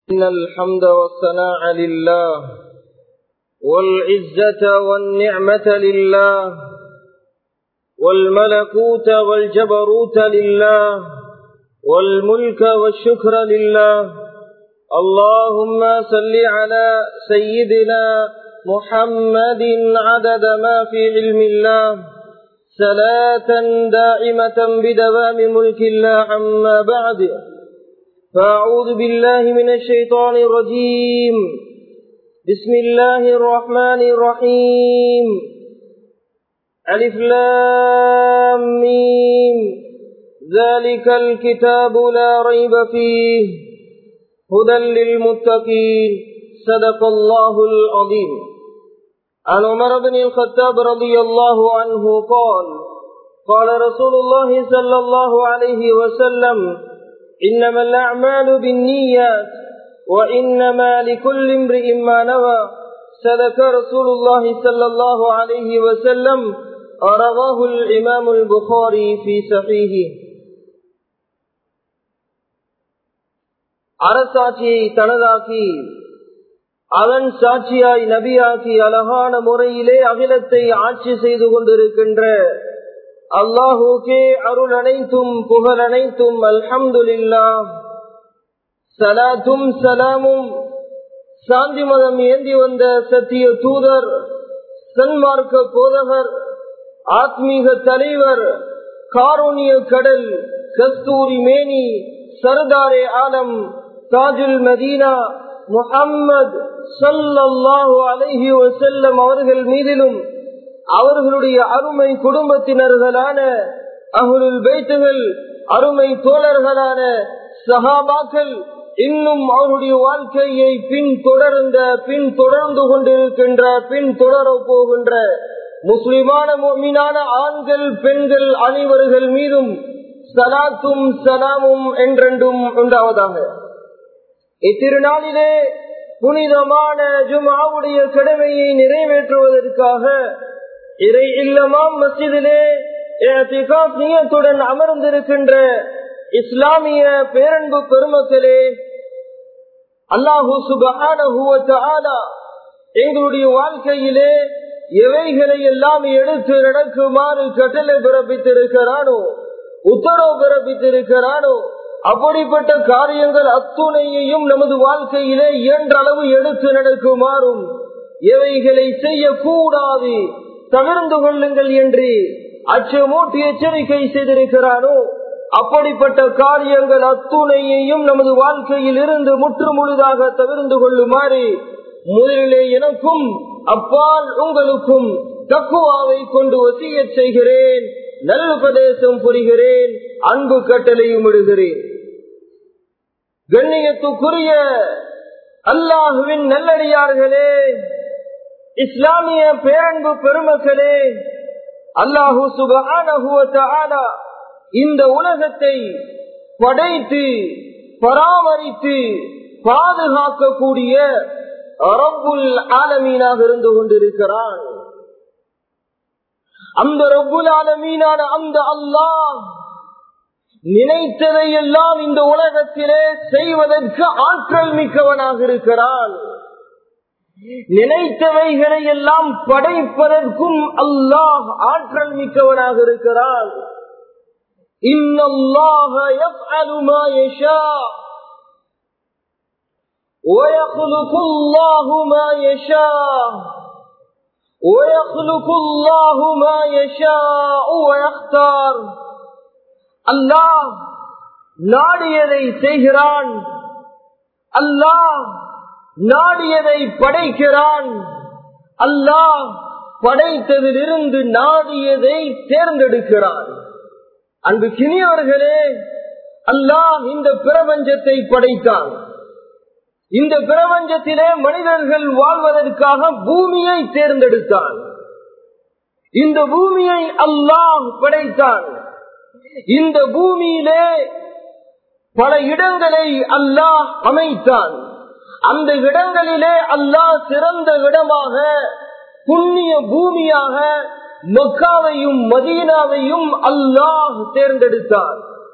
إن الحمد والثناء لله والعزة والنعمة لله والملكوت والجبروت لله والملك والشكر لله اللهم صل على سيدنا محمد عدد ما في علم الله صلاة دائمة بدوام ملك الله عما بعد فأعوذ بالله من الشيطان الرجيم بسم الله الرحمن الرحيم ألف لام ميم ذلك الكتاب لا ريب فيه هدى للمتقين صدق الله العظيم عن عمر بن الخطاب رضي الله عنه قال قال رسول الله صلى الله عليه وسلم إنما الأعمال بالنيات وإنما لكل امرئ ما نوى صدق رسول الله صلى الله عليه وسلم رواه الإمام البخاري في صحيحه அரசாட்சியை தனதாக்கி அதன் சாட்சியாய் நபியாக்கி அழகான முறையிலே அகிலத்தை ஆட்சி செய்து கொண்டிருக்கின்ற அல்லாஹூக்கே அருள் அனைத்தும் புகழ் அனைத்தும் அல்ஹம்துல்லா சலாத்தும் சலாமும் சாந்தி மதம் ஏந்தி வந்த சத்திய தூதர் சன்மார்க்க போதகர் ஆத்மீக தலைவர் காரூணிய கடல் கஸ்தூரி மேனி சர்தாரே ஆலம் தாஜுல் மதீனா முகம்மது சல்லாஹு அலஹி வசல்லம் அவர்கள் மீதிலும் அவர்களுடைய அருமை குடும்பத்தினர்களான அகுலுல் பைத்துகள் அருமை தோழர்களான சஹாபாக்கள் இன்னும் அவருடைய வாழ்க்கையை பின் தொடர்ந்த பின் தொடர்ந்து கொண்டிருக்கின்ற பின் தொடர போகின்ற முஸ்லிமான மீனான ஆண்கள் பெண்கள் அனைவர்கள் மீதும் சலாத்தும் சலாமும் என்றென்றும் உண்டாவதாக இத்திருநாளிலே புனிதமான ஜுமாவுடைய கடமையை நிறைவேற்றுவதற்காக இறை இல்லமாம் மசிதிலே நீயத்துடன் அமர்ந்திருக்கின்ற இஸ்லாமிய பேரன்பு பெருமக்களே அல்லாஹூ சுபான எங்களுடைய வாழ்க்கையிலே எவைகளை எல்லாம் எடுத்து நடக்குமாறு கட்டளை பிறப்பித்திருக்கிறானோ உத்தரவு பிறப்பித்திருக்கிறானோ அப்படிப்பட்ட காரியங்கள் அத்துணையையும் நமது வாழ்க்கையிலே இயன்ற அளவு எடுத்து நடக்குமாறும் எவைகளை செய்யக்கூடாது தவிர்ந்து கொள்ளுங்கள் என்று அச்சமூட்டி எச்சரிக்கை செய்திருக்கிறானோ அப்படிப்பட்ட காரியங்கள் அத்துணையையும் நமது வாழ்க்கையில் இருந்து முற்று முழுதாக தவிர்ந்து கொள்ளுமாறு முதலிலே எனக்கும் அப்பால் உங்களுக்கும் தக்குவாவை கொண்டு வசிய செய்கிறேன் நல்லுபதேசம் புரிகிறேன் அன்பு கட்டளையும் இடுகிறேன் கண்ணியத்துக்குரிய அல்லாஹுவின் நல்லடியார்களே இஸ்லாமிய பேரன்பு பெருமக்களே அல்லாஹூ சுபான இந்த உலகத்தை படைத்து பராமரித்து பாதுகாக்கக்கூடிய ரப்புல் ஆலமீனாக இருந்து கொண்டிருக்கிறான் அந்த ரப்புல் ஆலமீனான அந்த அல்லாஹ் நினைத்ததை எல்லாம் இந்த உலகத்திலே செய்வதற்கு ஆற்றல் மிக்கவனாக இருக்கிறான் நினைத்தவைகளை எல்லாம் படைப்பதற்கும் அல்லாஹ் ஆற்றல் மிக்கவனாக இருக்கிறான் ويخلق الله ما يشاء ويخلق الله ما يشاء ويختار அல்லாஹ் நாடியதை செய்கிறான் அல்லாஹ் நாடியதை படைக்கிறான் அல்லாஹ் படைத்ததிலிருந்து நாடியதை தேர்ந்தெடுக்கிறான் அன்பு கிணியவர்களே அல்லாஹ் இந்த பிரபஞ்சத்தை படைத்தான் இந்த பிரபஞ்சத்திலே மனிதர்கள் வாழ்வதற்காக பூமியை தேர்ந்தெடுத்தான் இந்த பூமியை அல்லாஹ் படைத்தான் இந்த பூமியிலே பல இடங்களை அல்லாஹ் அமைத்தான் அந்த இடங்களிலே அல்லாஹ் சிறந்த இடமாக புண்ணிய பூமியாக மக்காவையும் மதீனாவையும் அல்லாஹ் தேர்ந்தெடுத்தார்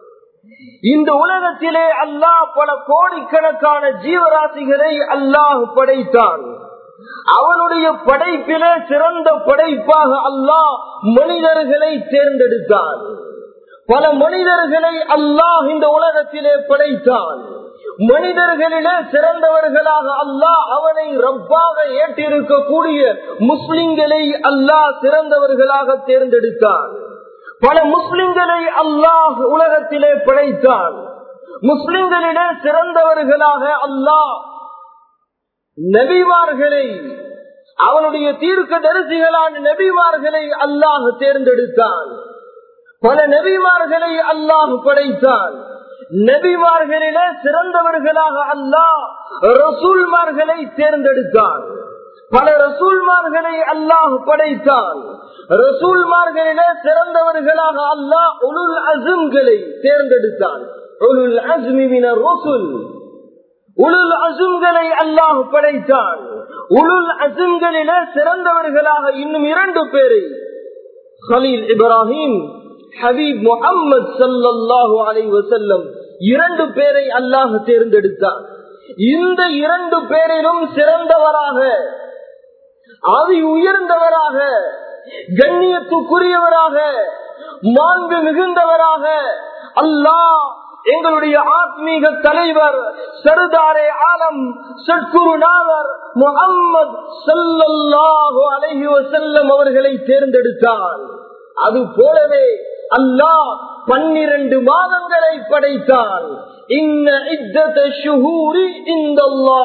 இந்த உலகத்திலே அல்லாஹ் பல கோடிக்கணக்கான ஜீவராசிகளை அல்லாஹ் படைத்தான் அவனுடைய படைப்பிலே சிறந்த படைப்பாக அல்லாஹ் மனிதர்களை தேர்ந்தெடுத்தான் பல மனிதர்களை அல்லாஹ் இந்த உலகத்திலே படைத்தான் மனிதர்களிலே சிறந்தவர்களாக அல்லாஹ் அவனை ரப்பாக ஏற்றிருக்கக்கூடிய முஸ்லிம்களை அல்லாஹ் சிறந்தவர்களாக தேர்ந்தெடுத்தான் பல முஸ்லிம்களை அல்லாஹ் உலகத்திலே படைத்தான் முஸ்லிம்களிலே சிறந்தவர்களாக அல்லாஹ் நபிமார்களை அவனுடைய தீர்க்க தரிசிகளான நபிமார்களை அல்லாஹ் தேர்ந்தெடுத்தான் பல நபிமார்களை அல்லாஹ் படைத்தான் நபிமார்களிலே சிறந்தவர்களாக அல்லாஹ் ரசூல்மார்களை தேர்ந்தெடுத்தான் பல ரசூல்மார்களை அல்லாஹ் படைத்தான் ரசூல்மார்களிலே சிறந்தவர்களாக அல்லாஹ் உலுல் அசும்களை தேர்ந்தெடுத்தான் உலுல் அஸ்மின ரசூல் உலுல் அசும்களை அல்லாஹ் படைத்தான் உலுல் அசும்களிலே சிறந்தவர்களாக இன்னும் இரண்டு பேரை ஹலீல் இப்ராஹிம் ஹபீப் முகம்மது சல்லாஹூ அலை வசல்லம் இரண்டு பேரை அல்லாஹ் தேர்ந்தெடுத்தார் இந்த இரண்டு பேரிலும் சிறந்தவராக அதி உயர்ந்தவராக கண்ணியத்துக்குரியவராக மாண்பு மிகுந்தவராக அல்லாஹ் எங்களுடைய ஆத்மீக தலைவர் சர்தாரே ஆலம் சட்குருநாதர் முகம்மது சல்லல்லாஹு அலைஹி வசல்லம் அவர்களை தேர்ந்தெடுத்தார் அது போலவே அல்லாஹ் பன்னிரண்டு மாதங்களை படைத்தான் இன்ன இத்தத ஷுஹூரி இந்த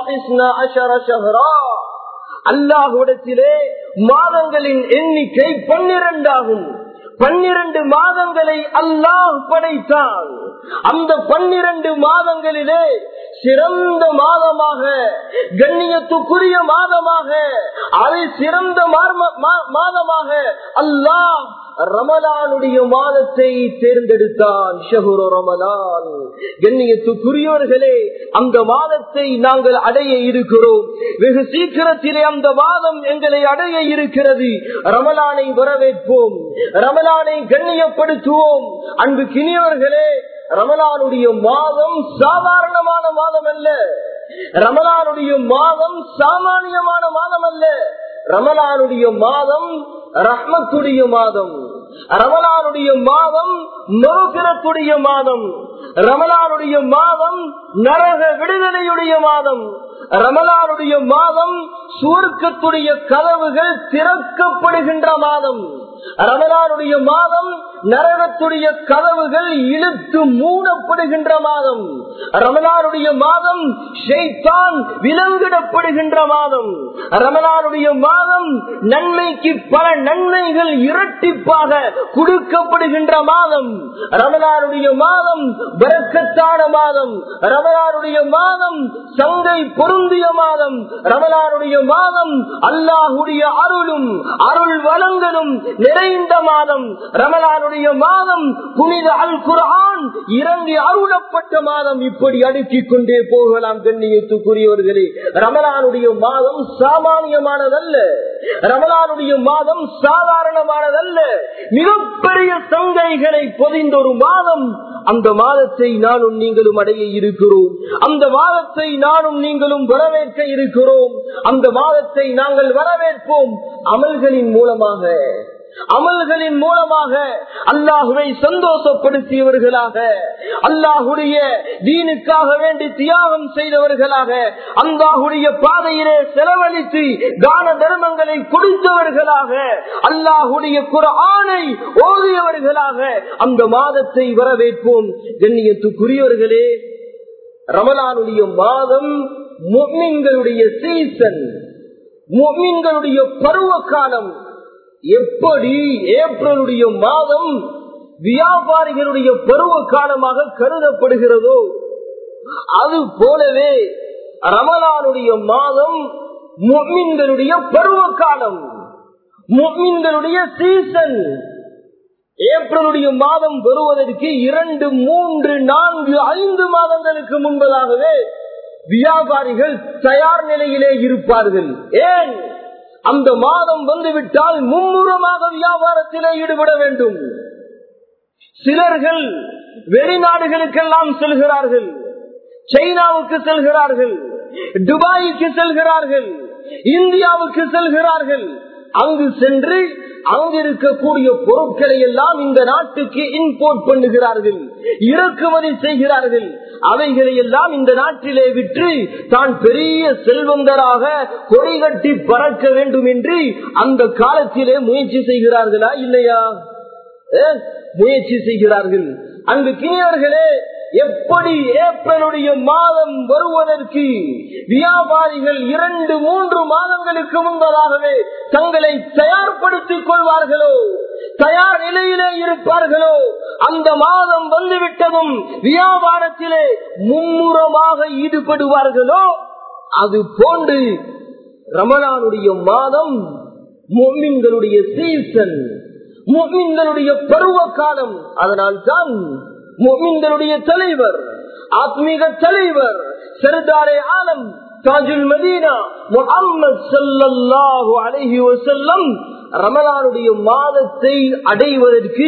அல்லாஹுடத்திலே மாதங்களின் எண்ணிக்கை பன்னிரண்டாகும் பன்னிரண்டு மாதங்களை அல்லாஹ் படைத்தான் அந்த பன்னிரண்டு மாதங்களிலே சிறந்த மாதமாக கண்ணியத்துக்குரிய மாதமாக அதை சிறந்த மாதமாக அல்லாஹ் ரமலானுடைய மாதத்தை தேர்ந்தெடுத்தான் ஷஹுரோ ரமலான் கண்ணியத்துக்குரியவர்களே அந்த மாதத்தை நாங்கள் அடைய இருக்கிறோம் வெகு சீக்கிரத்திலே அந்த மாதம் எங்களை அடைய இருக்கிறது ரமலானை வரவேற்போம் ரமலானை கண்ணியப்படுத்துவோம் அன்பு கிணியவர்களே ரமலானுடைய மாதம் சாதாரணமான மாதம் அல்ல ரமலானுடைய மாதம் சாமானியமான மாதம் அல்ல ரமலானுடைய மாதம் ரஹ்மத்துடைய மாதம் ரமலானுடைய மாதம் மறுபிறத்துடைய மாதம் ரமலானுடைய மாதம் நரக விடுதலையுடைய மாதம் ரமலானுடைய மாதம் சுவர்க்கத்துடைய கதவுகள் திறக்கப்படுகின்ற மாதம் ரமலானுடைய மாதம் நரகத்துடைய கதவுகள் இழுத்து மூடப்படுகின்ற மாதம் ரமலானுடைய மாதம் ஷெய்தான் விலங்கிடப்படுகின்ற மாதம் ரமலானுடைய மாதம் நன்மைக்கு பல நன்மைகள் இரட்டிப்பாக கொடுக்கப்படுகின்ற மாதம் ரமலானுடைய மாதம் வரக்கத்தான மாதம் ரமலானுடைய மாதம் சங்கை பொருந்திய மாதம் ரமலானுடைய மாதம் அல்லாஹுடைய அருளும் அருள் வளங்களும் நிறைந்த மாதம் ரமலானுடைய மாதம் புனித அல் குரான் இறங்கி அருளப்பட்ட மாதம் இப்படி அடுக்கிக் கொண்டே போகலாம் கண்ணியத்துக்குரியவர்களே ரமலானுடைய மாதம் சாமானியமானதல்ல ரமலானுடைய மாதம் சாதாரணமானதல்ல மிகப்பெரிய சங்கைகளை பொதிந்த ஒரு மாதம் அந்த மாதத்தை நானும் நீங்களும் அடைய இருக்கிறோம் அந்த மாதத்தை நானும் நீங்களும் வரவேற்க இருக்கிறோம் அந்த மாதத்தை நாங்கள் வரவேற்போம் அமல்களின் மூலமாக அமல்களின் மூலமாக அல்லாஹுவை சந்தோஷப்படுத்தியவர்களாக அல்லாஹுடைய தீனுக்காக வேண்டி தியாகம் செய்தவர்களாக அல்லாஹுடைய பாதையிலே செலவழித்து தான தர்மங்களை கொடுத்தவர்களாக அல்லாஹுடைய குரானை ஓதியவர்களாக அந்த மாதத்தை வரவேற்போம் கண்ணியத்துக்குரியவர்களே ரமலானுடைய மாதம் மொம்மின்களுடைய சீசன் மொம்மின்களுடைய பருவ காலம் எப்படி ஏப்ரலுடைய மாதம் வியாபாரிகளுடைய பருவ காலமாக கருதப்படுகிறதோ அது போலவே ரமலானுடைய மாதம் மொம்மின்களுடைய பருவ காலம் மொம்மின்களுடைய சீசன் ஏப்ரலுடைய மாதம் வருவதற்கு இரண்டு மூன்று நான்கு ஐந்து மாதங்களுக்கு முன்பதாகவே வியாபாரிகள் தயார் நிலையிலே இருப்பார்கள் ஏன் அந்த மாதம் வந்துவிட்டால் மும்முரமாக வியாபாரத்திலே ஈடுபட வேண்டும் சிலர்கள் வெளிநாடுகளுக்கெல்லாம் செல்கிறார்கள் சைனாவுக்கு செல்கிறார்கள் துபாய்க்கு செல்கிறார்கள் இந்தியாவுக்கு செல்கிறார்கள் அங்கு சென்று அங்கு இருக்கக்கூடிய பொருட்களை எல்லாம் இந்த நாட்டுக்கு இம்போர்ட் பண்ணுகிறார்கள் இறக்குமதி செய்கிறார்கள் அவைகளை எல்லாம் இந்த நாட்டிலே விற்று தான் பெரிய செல்வந்தராக கொடி கட்டி பறக்க வேண்டும் என்று அந்த காலத்திலே முயற்சி செய்கிறார்களா இல்லையா அஹ், முயற்சி செய்கிறார்கள் அங்கு கீழர்களே எப்படி ஏப்ரலுடைய மாதம் வருவதற்கு வியாபாரிகள் இரண்டு மூன்று மாதங்களுக்கு முன்பதாகவே தங்களை தயார்படுத்திக் கொள்வார்களோ தயார் நிலையிலே இருப்பார்களோ அந்த மாதம் வந்துவிட்டதும் வியாபாரத்திலே மும்முரமாக ஈடுபடுவார்களோ அது போன்று ரமலானுடைய மாதம் மொம்மின்களுடைய சீசன் மொம்மின்களுடைய பருவ காலம் அதனால் தான் மொம்மின்களுடைய தலைவர் ஆத்மீக தலைவர் சர்தாரே ஆலம் தாஜுல் மதீனா முகம்மது ஸல்லல்லாஹு அலைஹி வஸல்லம் ரமலானுடைய மாதத்தை அடைவதற்கு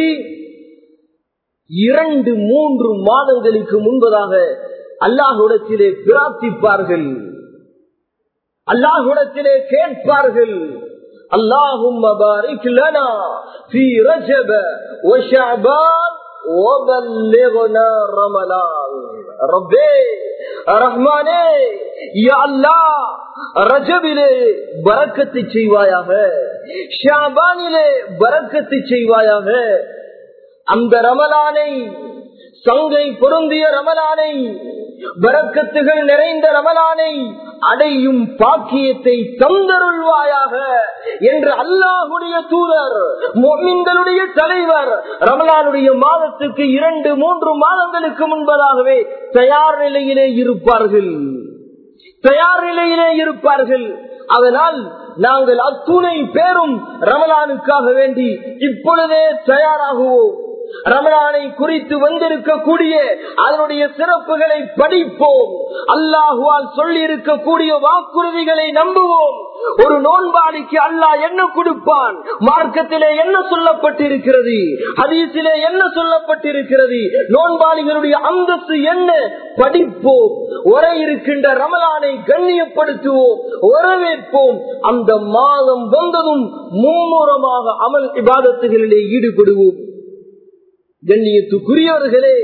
இரண்டு மூன்று மாதங்களுக்கு முன்பதாக அல்லாஹுடத்திலே பிரார்த்திப்பார்கள் அல்லாஹுடத்திலே கேட்பார்கள் اللهم بارك لنا في رجب وشعبان وبلغنا رمضان ربي رحمانே யா அல்லாஹ் ரஜபிலே பரக்கத்தை செய்வாயாக ஷாபானிலே பரக்கத்தை செய்வாயாக அந்த ரமலானை சங்கை பொருந்திய ரமலானை பரக்கத்துகள் நிறைந்த ரமலானை அடையும் பாக்கியத்தை தந்தருள்வாயாக என்று அல்லாஹுடைய தூதர் மொமின்களுடைய தலைவர் ரமலானுடைய மாதத்துக்கு இரண்டு மூன்று மாதங்களுக்கு முன்பதாகவே தயார் நிலையிலே இருப்பார்கள் தயார் நிலையிலே இருப்பார்கள் அதனால் நாங்கள் அத்துணை பேரும் ரமலானுக்காக வேண்டி இப்பொழுதே தயாராகுவோம் ரமலானை குறித்து வந்திருக்கக்கூடிய அதனுடைய சிறப்புகளை படிப்போம் அல்லாஹுவால் சொல்லி இருக்கக்கூடிய வாக்குறுதிகளை நம்புவோம் ஒரு நோன்பாளிக்கு அல்லாஹ் என்ன கொடுப்பான் மார்க்கத்திலே என்ன சொல்லப்பட்டிருக்கிறது ஹதீஸிலே என்ன சொல்லப்பட்டிருக்கிறது நோன்பாளிகளுடைய அந்தஸ்து என்ன படிப்போம் வர இருக்கின்ற ரமலானை கண்ணியப்படுத்துவோம் வரவேற்போம் அந்த மாதம் வந்ததும் மும்முரமாக அமல் இபாதத்துகளிலே ஈடுபடுவோம் கண்ணியத்துக்குரியவர்களே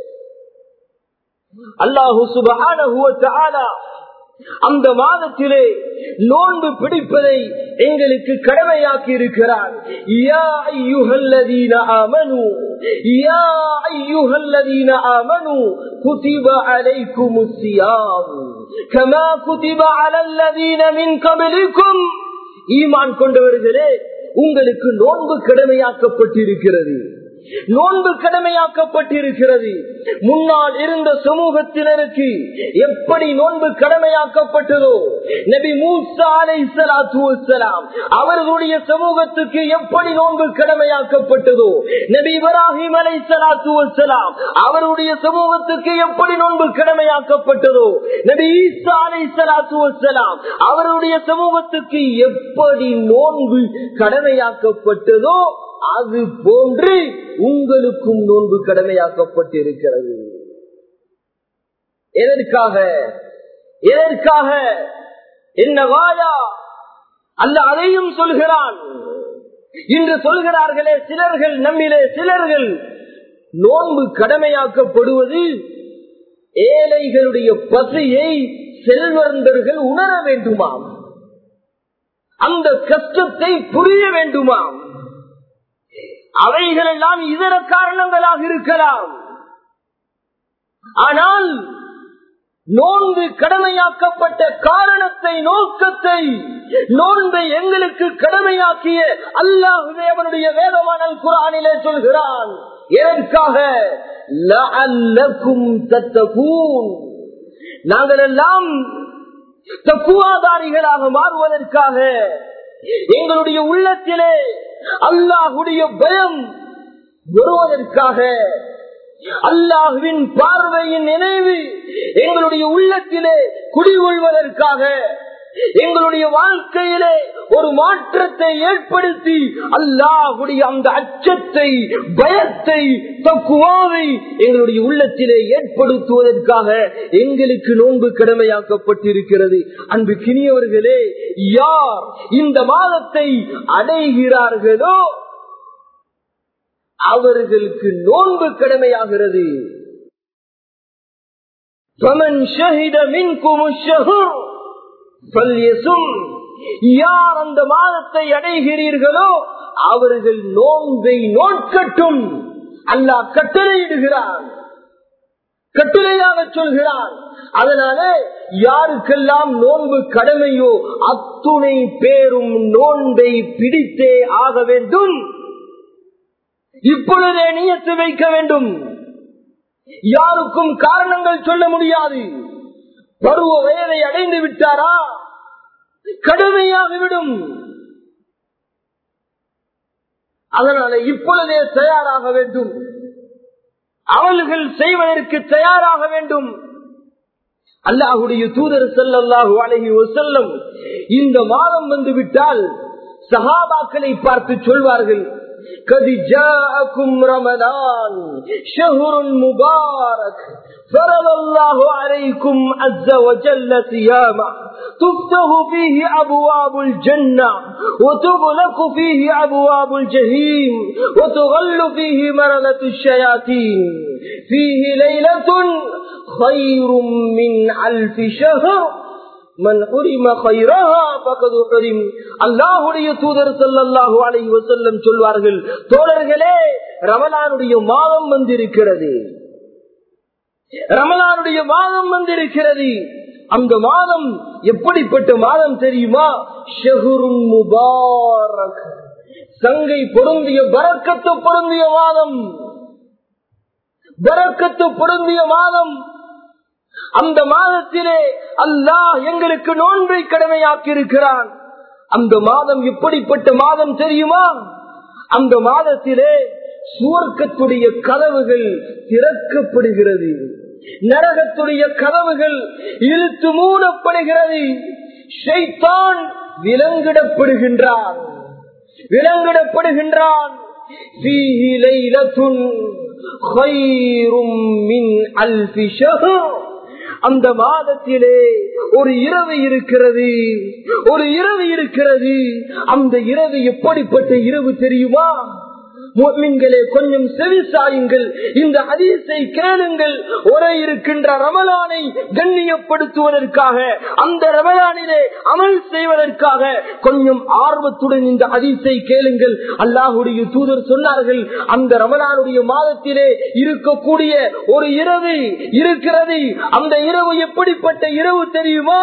அல்லாஹு சுபஹானஹு வ தஆலா அந்த மாதத்திலே நோன்பு பிடிப்பதை எங்களுக்கு கடமையாக்கி இருக்கிறார் யா ஐயுஹல்லதீன ஆமனு யா ஐயுஹல்லதீன ஆமனு குதிப அலைக்குமுஸ் ஸியாம் கமா குதிப அலல்லதீன மின் கப்லிக்கும் ஈமான் கொண்டவர்களே உங்களுக்கு நோன்பு கடமையாக்கப்பட்டிருக்கிறது நோன்பு கடமையாக்கப்பட்டிருக்கிறது முன்னால் இருந்த சமூகத்தினருக்கு எப்படி நோன்பு கடமையாக்கப்பட்டதோ நபி மூசா அலை சலாத்து அவர்களுடைய சமூகத்துக்கு எப்படி நோன்பு கடமையாக்கப்பட்டதோ நபி இப்ராஹிம் அலை சலாத்து வசலாம் அவருடைய சமூகத்துக்கு எப்படி நோன்பு கடமையாக்கப்பட்டதோ நபி ஈசா அலை சலாத்து வசலாம் அவருடைய சமூகத்துக்கு எப்படி நோன்பு கடமையாக்கப்பட்டதோ அது போன்று உங்களுக்கும் நோன்பு கடமையாக்கப்பட்டிருக்கிறது எதற்காக எதற்காக என்ன வாயா அல்ல அதையும் சொல்கிறான் இன்று சொல்கிறார்களே சிலர்கள் நம்மிலே சிலர்கள் நோன்பு கடமையாக்கப்படுவது ஏழைகளுடைய பசியை செல்வந்தர்கள் உணர வேண்டுமாம் அந்த கஷ்டத்தை புரிய வேண்டுமாம் அவைகள் எல்லாம் இதர காரணங்களாக இருக்கலாம் ஆனால் நோன்பு கடமையாக்கப்பட்ட காரணத்தை நோக்கத்தை நோன்பை எங்களுக்கு கடமையாக்கிய அல்லாஹுவே அவனுடைய வேதமான குரானிலே சொல்கிறான் எதற்காக லஅல்லக்கும் தத்தகூன் நாங்கள் எல்லாம் தக்குவாதாரிகளாக மாறுவதற்காக எங்களுடைய உள்ளத்திலே அல்லாஹுடைய பயம் வருவதற்காக அல்லாஹுவின் பார்வையின் நினைவு எங்களுடைய உள்ளத்திலே குடிகொள்வதற்காக எங்களுடைய வாழ்க்கையிலே ஒரு மாற்றத்தை ஏற்படுத்தி அல்லாஹுடைய அந்த அச்சத்தை பயத்தை தக்குவாவை எங்களுடைய உள்ளத்திலே ஏற்படுத்துவதற்காக எங்களுக்கு நோன்பு கடமையாக்கப்பட்டிருக்கிறது அன்பு கிணியவர்களே யார் இந்த மாதத்தை அடைகிறார்களோ அவர்களுக்கு நோன்பு கடமையாகிறது فمن شهد منكم الشهر فليصم யார் அந்த மாதத்தை அடைகிறீர்களோ அவர்கள் நோன்பை நோட்கட்டும் அல்லாஹ் கட்டளையிடுகிறார் கட்டளையாக சொல்கிறார் அதனால யாருக்கெல்லாம் நோன்பு கடமையோ அத்துணை பேரும் நோன்பை பிடித்தே ஆக வேண்டும் இப்பொழுதே நியத்து வைக்க வேண்டும் யாருக்கும் காரணங்கள் சொல்ல முடியாது பருவ வயதை அடைந்து விட்டாரா கடுமையாகிவிடும் அதனால இப்பொழுதே தயாராக வேண்டும் அவள்கள் செய்வதற்கு தயாராக வேண்டும் அல்லாஹுடைய தூதர் செல்லல்லாஹு அழகி செல்லும் இந்த மாதம் வந்து விட்டால் சஹாபாக்களை பார்த்து சொல்வார்கள் قد جاءكم رمضان شهر مبارك فرض الله عليكم عز وجل صيامه تفتح فيه أبواب الجنة وتغلق فيه أبواب الجحيم وتغل فيه مرضة الشياطين فيه ليلة خير من ألف شهر மன் உரிம அல்லாஹுடைய தூதர் சொல்லல்லாஹு அலை வசல்லம் சொல்வார்கள் தோழர்களே ரமலானுடைய மாதம் வந்திருக்கிறது ரமலானுடைய மாதம் வந்திருக்கிறது அந்த மாதம் எப்படிப்பட்ட மாதம் தெரியுமா ஷெஹுரும் முபாரக் சங்கை பொருந்திய பறக்கத்து பொருந்திய மாதம் பறக்கத்து பொருந்திய மாதம் அந்த மாதத்திலே அல்லாஹ் எங்களுக்கு நோன்பை கடமையாக்கி இருக்கிறான் அந்த மாதம் எப்படிப்பட்ட மாதம் தெரியுமா அந்த மாதத்திலே சுவர்க்கத்துடைய கதவுகள் திறக்கப்படுகிறது நரகத்துடைய கதவுகள் இழுத்து மூடப்படுகிறது ஷைத்தான் விலங்கிடப்படுகின்றான் விலங்கிடப்படுகின்றான் அந்த மாதத்திலே ஒரு இரவு இருக்கிறது ஒரு இரவு இருக்கிறது அந்த இரவு எப்படிப்பட்ட இரவு தெரியுமா முஸ்லிம்களே கொஞ்சம் செவிசாயுங்கள் இந்த அதிசை கேளுங்கள் ஒரே இருக்கின்ற ரமலானை கண்ணியப்படுத்துவதற்காக அந்த ரமலானிலே அமல் செய்வதற்காக கொஞ்சம் ஆர்வத்துடன் இந்த அதிசை கேளுங்கள் அல்லாஹுடைய தூதர் சொன்னார்கள் அந்த ரமலானுடைய மாதத்திலே இருக்கக்கூடிய ஒரு இரவு இருக்கிறது அந்த இரவு எப்படிப்பட்ட இரவு தெரியுமா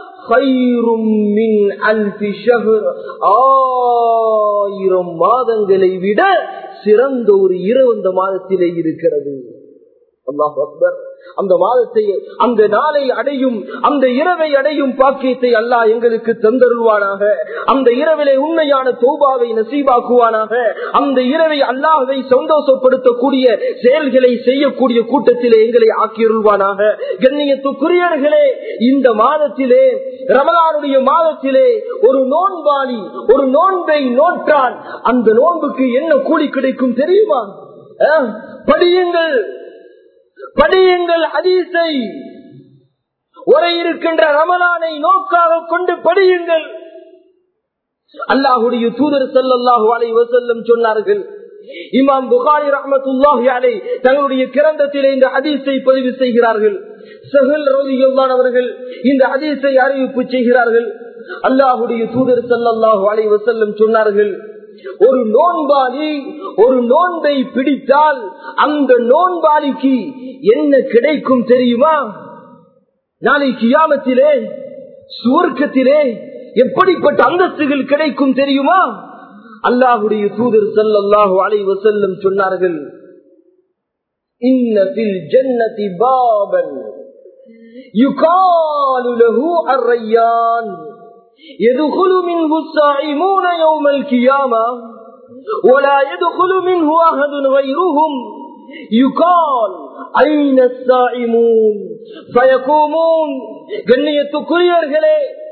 ஆயிரம் மாதங்களை விட சிறந்த ஒரு இரவு அந்த மாதத்திலே இருக்கிறது அல்லாஹ் அக்பர் அந்த மாதத்தை அந்த நாளை அடையும் அந்த இரவை அடையும் பாக்கியத்தை அல்லாஹ் எங்களுக்கு தந்தருள்வானாக அந்த இரவிலே உண்மையான தோபாவை நசீபாக்குவானாக அந்த இரவை அல்லாஹை சந்தோஷப்படுத்தக்கூடிய செயல்களை செய்யக்கூடிய கூட்டத்திலே எங்களை ஆக்கியருள்வானாக கண்ணியத்துக்குரியர்களே இந்த மாதத்திலே ரமலானுடைய மாதத்திலே ஒரு நோன்பாளி ஒரு நோன்பை நோற்றான் அந்த நோன்புக்கு என்ன கூலி கிடைக்கும் தெரியுமா படியுங்கள் படியுங்கள் அதீசை ஒரே இருக்கின்ற ரமலானை நோக்காக கொண்டு படியுங்கள் அல்லாஹுடைய தூதர் செல்லல்லாஹு அலை வசல்லம் சொன்னார்கள் இமாம் புகாரி ரஹமத்துல்லாஹி அலை தங்களுடைய கிரந்தத்திலே இந்த ஹதீஸை பதிவு செய்கிறார்கள் சஹல் ரோதியல்லான் அவர்கள் இந்த ஹதீஸை அறிவிப்பு செய்கிறார்கள் அல்லாஹுடைய தூதர் செல்லல்லாஹு அலை வசல்லம் சொன்னார்கள் ஒரு நோன்பாளி ஒரு நோன்பை பிடித்தால் அந்த நோன்பாளிக்கு என்ன கிடைக்கும் தெரியுமா நாளை கியாமத்திலே சுவர்க்கத்திலே எப்படிப்பட்ட அந்தஸ்துகள் கிடைக்கும் தெரியுமா அல்லாஹுடைய தூதர் சல்லாஹூ அலை வசல்லம் சொன்னார்கள் இன்னத்தில் ஜன்னதி பாபன் யுகாலு லஹு அர்ரையான் يدخل منه الصائمون يوم القيامة ولا يدخل منه أحد غيرهم يقال أين الصائمون فيقومون கண்ணியத்துக்குரியவர்களே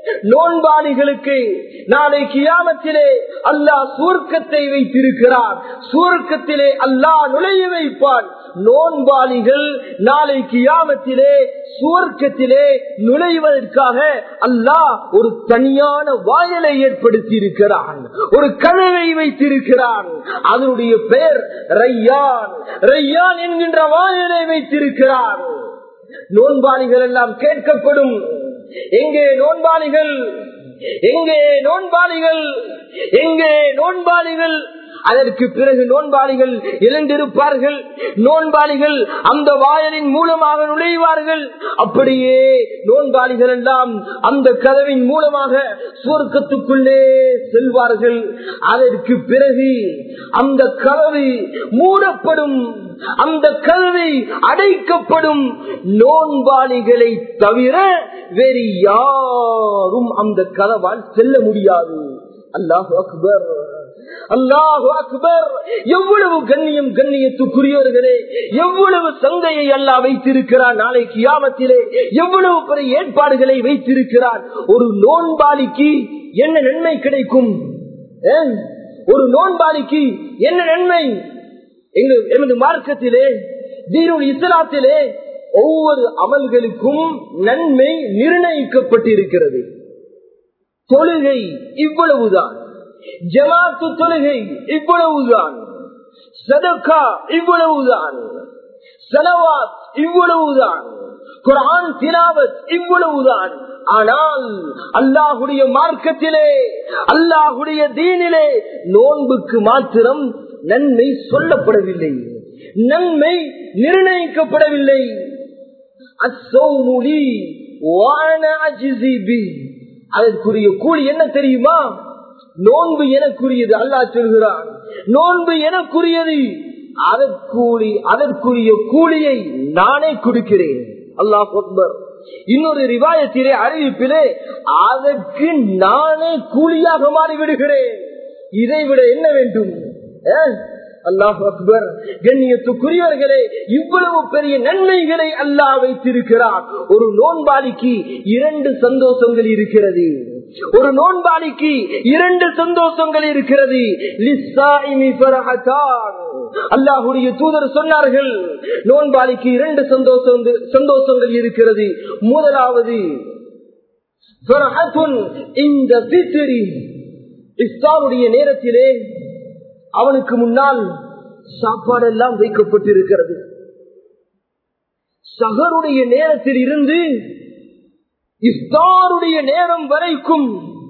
நோன்பாளிகளுக்கு நாளை கியாமத்திலே அல்லாஹ் சூர்க்கத்தை வைத்திருக்கிறார் சூர்க்கத்திலே அல்லாஹ் நுழைய வைப்பான் நோன்பாளிகள் நாளை கியாமத்திலே சுவர்க்கத்திலே நுழைவதற்காக அல்லாஹ் ஒரு தனியான வாயலை ஏற்படுத்தி இருக்கிறான் ஒரு கதவை வைத்திருக்கிறான் அதனுடைய பெயர் ரையான் ரையான் என்கின்ற வாயலை வைத்திருக்கிறான் நோன்பாளிகள் எல்லாம் கேட்கப்படும் எங்கே நோன்பாளிகள் எங்கே நோன்பாளிகள் எங்கே நோன்பாளிகள் அதற்கு பிறகு நோன்பாளிகள் எழுந்திருப்பார்கள் நோன்பாளிகள் அந்த வாயலின் மூலமாக நுழைவார்கள் அப்படியே நோன்பாளிகள் எல்லாம் அந்த கதவின் மூலமாக சுவர்க்கத்துக்குள்ளே செல்வார்கள் அதற்கு பிறகு அந்த கதவு மூடப்படும் அந்த கதவை அடைக்கப்படும் நோன்பாளிகளை தவிர வேறு யாரும் அந்த கதவால் செல்ல முடியாது அல்லாஹ் அக்பர் அல்லாஹு அக்பர் எவ்வளவு கண்ணியம் கண்ணியத்துக்குரியவர்களே எவ்வளவு சந்தையை அல்லா வைத்திருக்கிறார் நாளை கியாமத்திலே எவ்வளவு பெரிய ஏற்பாடுகளை வைத்திருக்கிறார் ஒரு நோன்பாளிக்கு என்ன நன்மை கிடைக்கும் ஒரு நோன்பாளிக்கு என்ன நன்மை எங்க எமது மார்க்கத்திலே தீனுல் இஸ்லாத்திலே ஒவ்வொரு அமல்களுக்கும் நன்மை நிர்ணயிக்கப்பட்டிருக்கிறது தொழுகை இவ்வளவுதான் ஜமாத்து தொழுகை இவ்வளவுதான் சதக்கா இவ்வளவுதான் செலவாத் இவ்வளவுதான் குரான் திலாவத் இவ்வளவுதான் ஆனால் அல்லாஹுடைய மார்க்கத்திலே அல்லாஹுடைய தீனிலே நோன்புக்கு மாத்திரம் நன்மை சொல்லப்படவில்லை நன்மை நிர்ணயிக்கப்படவில்லை அசௌமுடி அதற்குரிய கூலி என்ன தெரியுமா நோன்பு எனக்குரியது அல்லாஹ் சொல்கிறான் நோன்பு எனக்குரியது அதற்கூலி அதற்குரிய கூலியை நானே கொடுக்கிறேன் அல்லாஹ் அக்பர் இன்னொரு ரிவாயத்திலே அறிவிப்பிலே அதற்கு நானே கூலியாக மாறிவிடுகிறேன் இதை விட என்ன வேண்டும் அல்லாஹ் அக்பர் கண்ணியத்துக்குரியவர்களே இவ்வளவு பெரிய நன்மைகளை அல்லாஹ் வைத்திருக்கிறார் ஒரு நோன்பாளிக்கு இரண்டு சந்தோஷங்கள் இருக்கிறது ஒரு நோன்பாளிக்கு இரண்டு சந்தோஷங்கள் இருக்கிறது அல்லாஹுடைய தூதர் சொன்னார்கள் நோன்பாளிக்கு இரண்டு சந்தோஷம் சந்தோஷங்கள் இருக்கிறது முதலாவது இந்த இஸ்தாருடைய நேரத்திலே அவனுக்கு முன்னால் சாப்பாடு எல்லாம் வைக்கப்பட்டிருக்கிறது சகருடைய நேரத்தில் இருந்து இஸ்தாருடைய நேரம் வரைக்கும்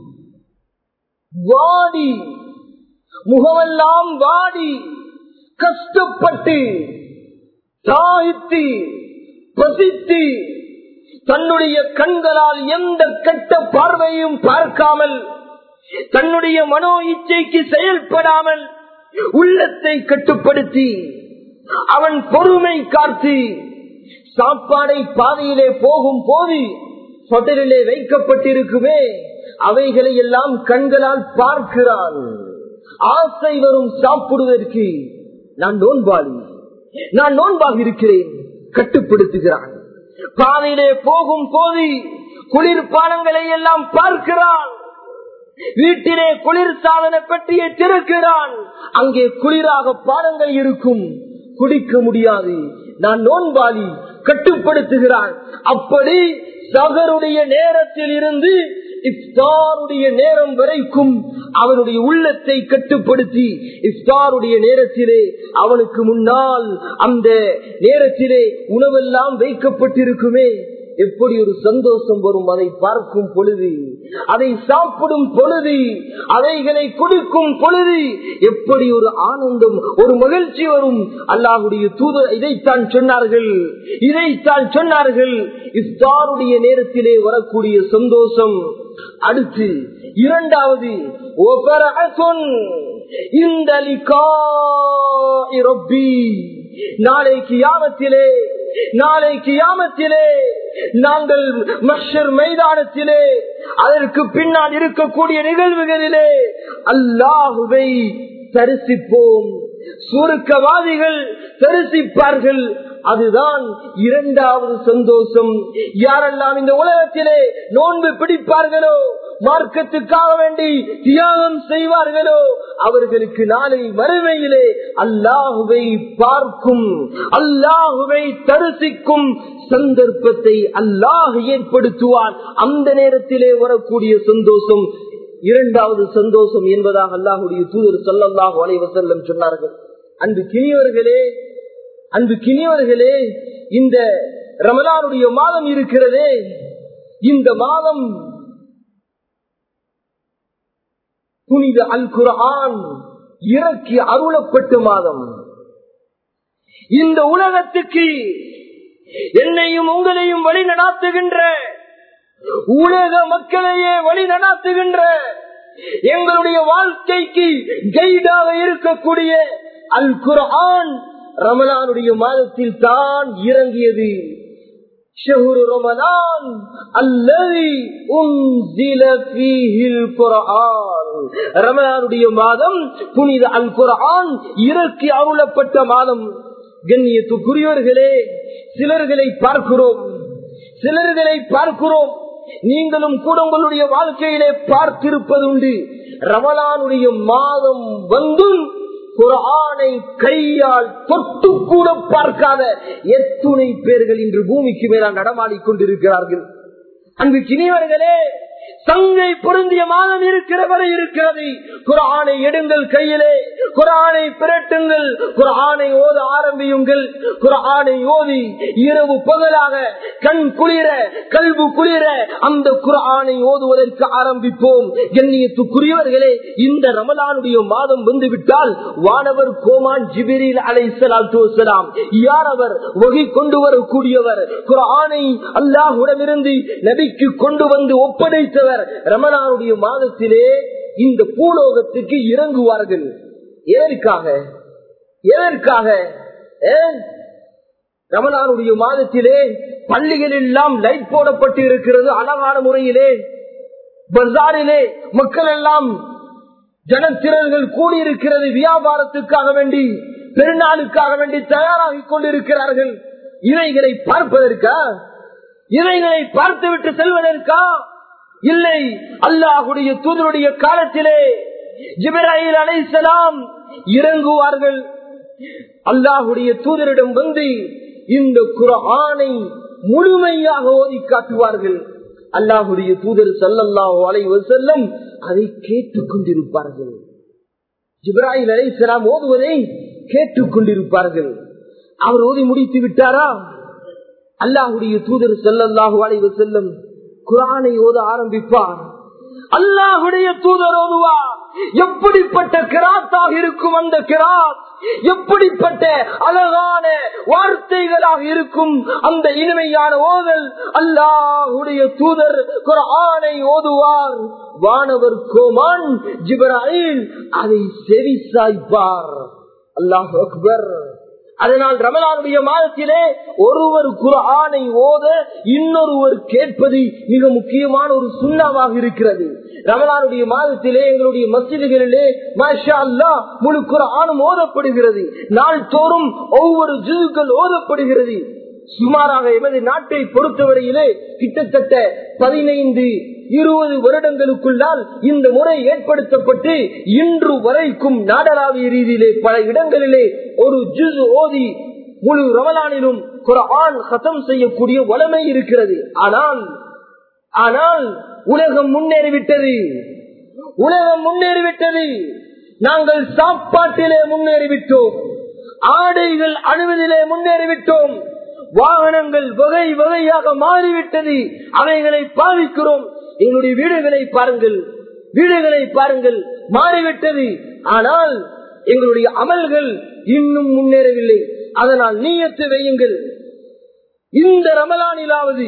வாடி முகமெல்லாம் வாடி கஷ்டப்பட்டு தாய்த்து பசித்து தன்னுடைய கண்களால் எந்த கெட்ட பார்வையும் பார்க்காமல் தன்னுடைய மனோ இச்சைக்கு செயல்படாமல் உள்ளத்தை கட்டுப்படுத்தி அவன் பொறுமை காத்து சாப்பாடை பாதையிலே போகும் போது ஹோட்டலிலே வைக்கப்பட்டிருக்குமே அவைகளை எல்லாம் கண்களால் பார்க்கிறான் ஆசை வரும் சாப்பிடுவதற்கு நான் நோன்பாளி நான் நோன்பாக இருக்கிறேன் கட்டுப்படுத்துகிறான் பாதையிலே போகும் போது குளிர்பானங்களை எல்லாம் பார்க்கிறான் வீட்டிலே குளிர் சாதன பெட்டியை திறக்கிறான் அங்கே குளிராக பானங்கள் இருக்கும் குடிக்க முடியாது நான் நோன்பாளி கட்டுப்படுத்துகிறான் அப்படி சகருடைய நேரத்தில் இருந்து இஃப்தாருடைய நேரம் வரைக்கும் அவனுடைய உள்ளத்தை கட்டுப்படுத்தி இஃப்தாருடைய நேரத்திலே அவனுக்கு முன்னால் அந்த நேரத்திலே உணவெல்லாம் வைக்கப்பட்டிருக்குமே எப்படி ஒரு சந்தோஷம் வரும் அதை பார்க்கும் பொழுது அதை சாப்பிடும் பொழுது அவைகளை கொடுக்கும் பொழுது எப்படி ஒரு ஆனந்தம் ஒரு மகிழ்ச்சி வரும் அல்லாஹுடைய தூதர் இதைத்தான் சொன்னார்கள் இதைத்தான் சொன்னார்கள் இஃப்தாருடைய நேரத்திலே வரக்கூடிய சந்தோஷம் அடுத்து இரண்டாவது இந்த நாளைக்கு யாமத்திலே நாளைக்கு யாமத்திலே நாங்கள் மஷர் மைதானத்திலே அதற்கு பின்னால் இருக்கக்கூடிய நிகழ்வுகளிலே அல்லாஹுவை தரிசிப்போம் சுருக்கவாதிகள் தரிசிப்பார்கள் அதுதான் இரண்டாவது சந்தோஷம் யாரெல்லாம் இந்த உலகத்திலே நோன்பு பிடிப்பார்களோ மார்க்கத்துக்காக வேண்டி தியாகம் செய்வார்களோ அவர்களுக்கு நாளை மறுமையிலே அல்லாஹுவை பார்க்கும் அல்லாஹுவை தரிசிக்கும் சந்தர்ப்பத்தை அல்லாஹ் ஏற்படுத்துவான் அந்த நேரத்திலே வரக்கூடிய சந்தோஷம் இரண்டாவது சந்தோஷம் என்பதாக அல்லாஹுடைய தூதர் சொல்லல்லாஹு அலைவசல்லம் சொன்னார்கள் அன்பு கிணியவர்களே அன்பு கிணியவர்களே இந்த ரமலானுடைய மாதம் இருக்கிறதே இந்த மாதம் புனித அல் குரான் இறக்கி அருளப்பட்ட மாதம் இந்த உலகத்துக்கு என்னையும் உங்களையும் வழி நடாத்துகின்ற உலக மக்களையே வழி நடாத்துகின்ற எங்களுடைய வாழ்க்கைக்கு கைடாக இருக்கக்கூடிய அல் குரான் ரமலானுடைய மாதத்தில் தான் இறங்கியது شهر رمضان الذي انزل فيه القرآن ரமலானுடைய மாதம் புனித அல் குரான் இறக்கி அருளப்பட்ட மாதம் கண்ணியத்துக்குரியவர்களே சிலர்களை பார்க்கிறோம் சிலர்களை பார்க்கிறோம் நீங்களும் கூட உங்களுடைய வாழ்க்கையிலே பார்த்திருப்பதுண்டு ரமலானுடைய மாதம் வந்தும் குரானை கையால் தொட்டு கூட பார்க்காத எத்துணை பேர்கள் இன்று பூமிக்கு மேலால் நடமாடிக் கொண்டிருக்கிறார்கள் அன்பு கிணிவர்களே சங்கை பொருந்திய மாதம் இருக்கிற வரை இருக்கிறது குரானை எடுங்கள் கையிலே குரானை பிரட்டுங்கள் குரானை ஓத ஆரம்பியுங்கள் குரானை ஓதி இரவு பகலாக கண் குளிர கல்வு குளிர அந்த குரானை ஓதுவதற்கு ஆரம்பிப்போம் கண்ணியத்துக்குரியவர்களே இந்த ரமலானுடைய மாதம் வந்துவிட்டால் வானவர் கோமான் ஜிபிரில் அலை சலாத்துலாம் யார் அவர் வகை கொண்டு வரக்கூடியவர் குரானை அல்லாஹுடமிருந்து நபிக்கு கொண்டு வந்து ஒப்படைத்தவர் ரமலானுடைய மாதத்திலே இந்த பூலோகத்துக்கு இறங்குவார்கள் எதற்காக எதற்காக ரமலானுடைய மாதத்திலே பள்ளிகள் எல்லாம் லைட் போடப்பட்டு இருக்கிறது அழகான முறையிலே பஜாரிலே மக்கள் எல்லாம் ஜனத்திரர்கள் கூடியிருக்கிறது வியாபாரத்துக்காக வேண்டி பெருநாளுக்காக வேண்டி தயாராகிக் கொண்டிருக்கிறார்கள் இவைகளை பார்ப்பதற்கா இவைகளை பார்த்துவிட்டு செல்வதற்கா இல்லை அல்லாஹுடைய தூதருடைய காலத்திலே ஜிபராயில் அலைசலாம் இறங்குவார்கள் அல்லாஹுடைய தூதரிடம் வந்து இந்த குரானை முழுமையாக ஓதி காட்டுவார்கள் அல்லாஹுடைய தூதர் சல்லல்லாஹு அலைவ செல்லம் அதை கேட்டுக் கொண்டிருப்பார்கள் ஜிப்ராஹில் அலைசலாம் ஓதுவதை கேட்டுக் கொண்டிருப்பார்கள் அவர் ஓதி முடித்து விட்டாரா அல்லாஹுடைய தூதர் செல்லல்லாஹு அலைவ செல்லம் குரானை ஓத ஆரம்பிப்பார் அல்லாஹுடைய தூதர் ஓதுவார் எப்படிப்பட்ட கிராத்தாக இருக்கும் அந்த கிராத் எப்படிப்பட்ட அழகான வார்த்தைகளாக இருக்கும் அந்த இனிமையான ஓதல் அல்லாஹுடைய தூதர் குரானை ஓதுவார் வானவர் கோமான் ஜிபராயில் அதை செவி சாய்ப்பார் அல்லாஹ் அக்பர் அதனால் ரமலானுடைய மாதத்திலே ஒருவர் குரானை ஓத இன்னொருவர் கேட்பது மிக முக்கியமான ஒரு சுண்ணாவாக இருக்கிறது ரமலானுடைய மாதத்திலே எங்களுடைய மசிதிகளிலே மாஷா அல்லா முழு குரானும் ஓதப்படுகிறது நாள் தோறும் ஒவ்வொரு ஜிதுக்கள் ஓதப்படுகிறது சுமாராக எமது நாட்டை பொறுத்தவரையிலே கிட்டத்தட்ட பதினைந்து இருபது வருடங்களுக்குள்ளால் இந்த முறை ஏற்படுத்தப்பட்டு இன்று வரைக்கும் நாடளாவிய ரீதியிலே பல இடங்களிலே ஒரு ஜுஸ் ஓதி முழு ரமலானிலும் குரான் ஹசம் செய்யக்கூடிய வளமை இருக்கிறது ஆனால் ஆனால் உலகம் முன்னேறிவிட்டது உலகம் முன்னேறிவிட்டது நாங்கள் சாப்பாட்டிலே முன்னேறிவிட்டோம் ஆடைகள் அணுவதிலே முன்னேறிவிட்டோம் வாகனங்கள் வகை வகையாக மாறிவிட்டது அவைகளை பாவிக்கிறோம் எங்களுடைய வீடுகளை பாருங்கள் வீடுகளை பாருங்கள் மாறிவிட்டது ஆனால் எங்களுடைய அமல்கள் இன்னும் முன்னேறவில்லை அதனால் நீயத்து வையுங்கள் இந்த ரமலானிலாவது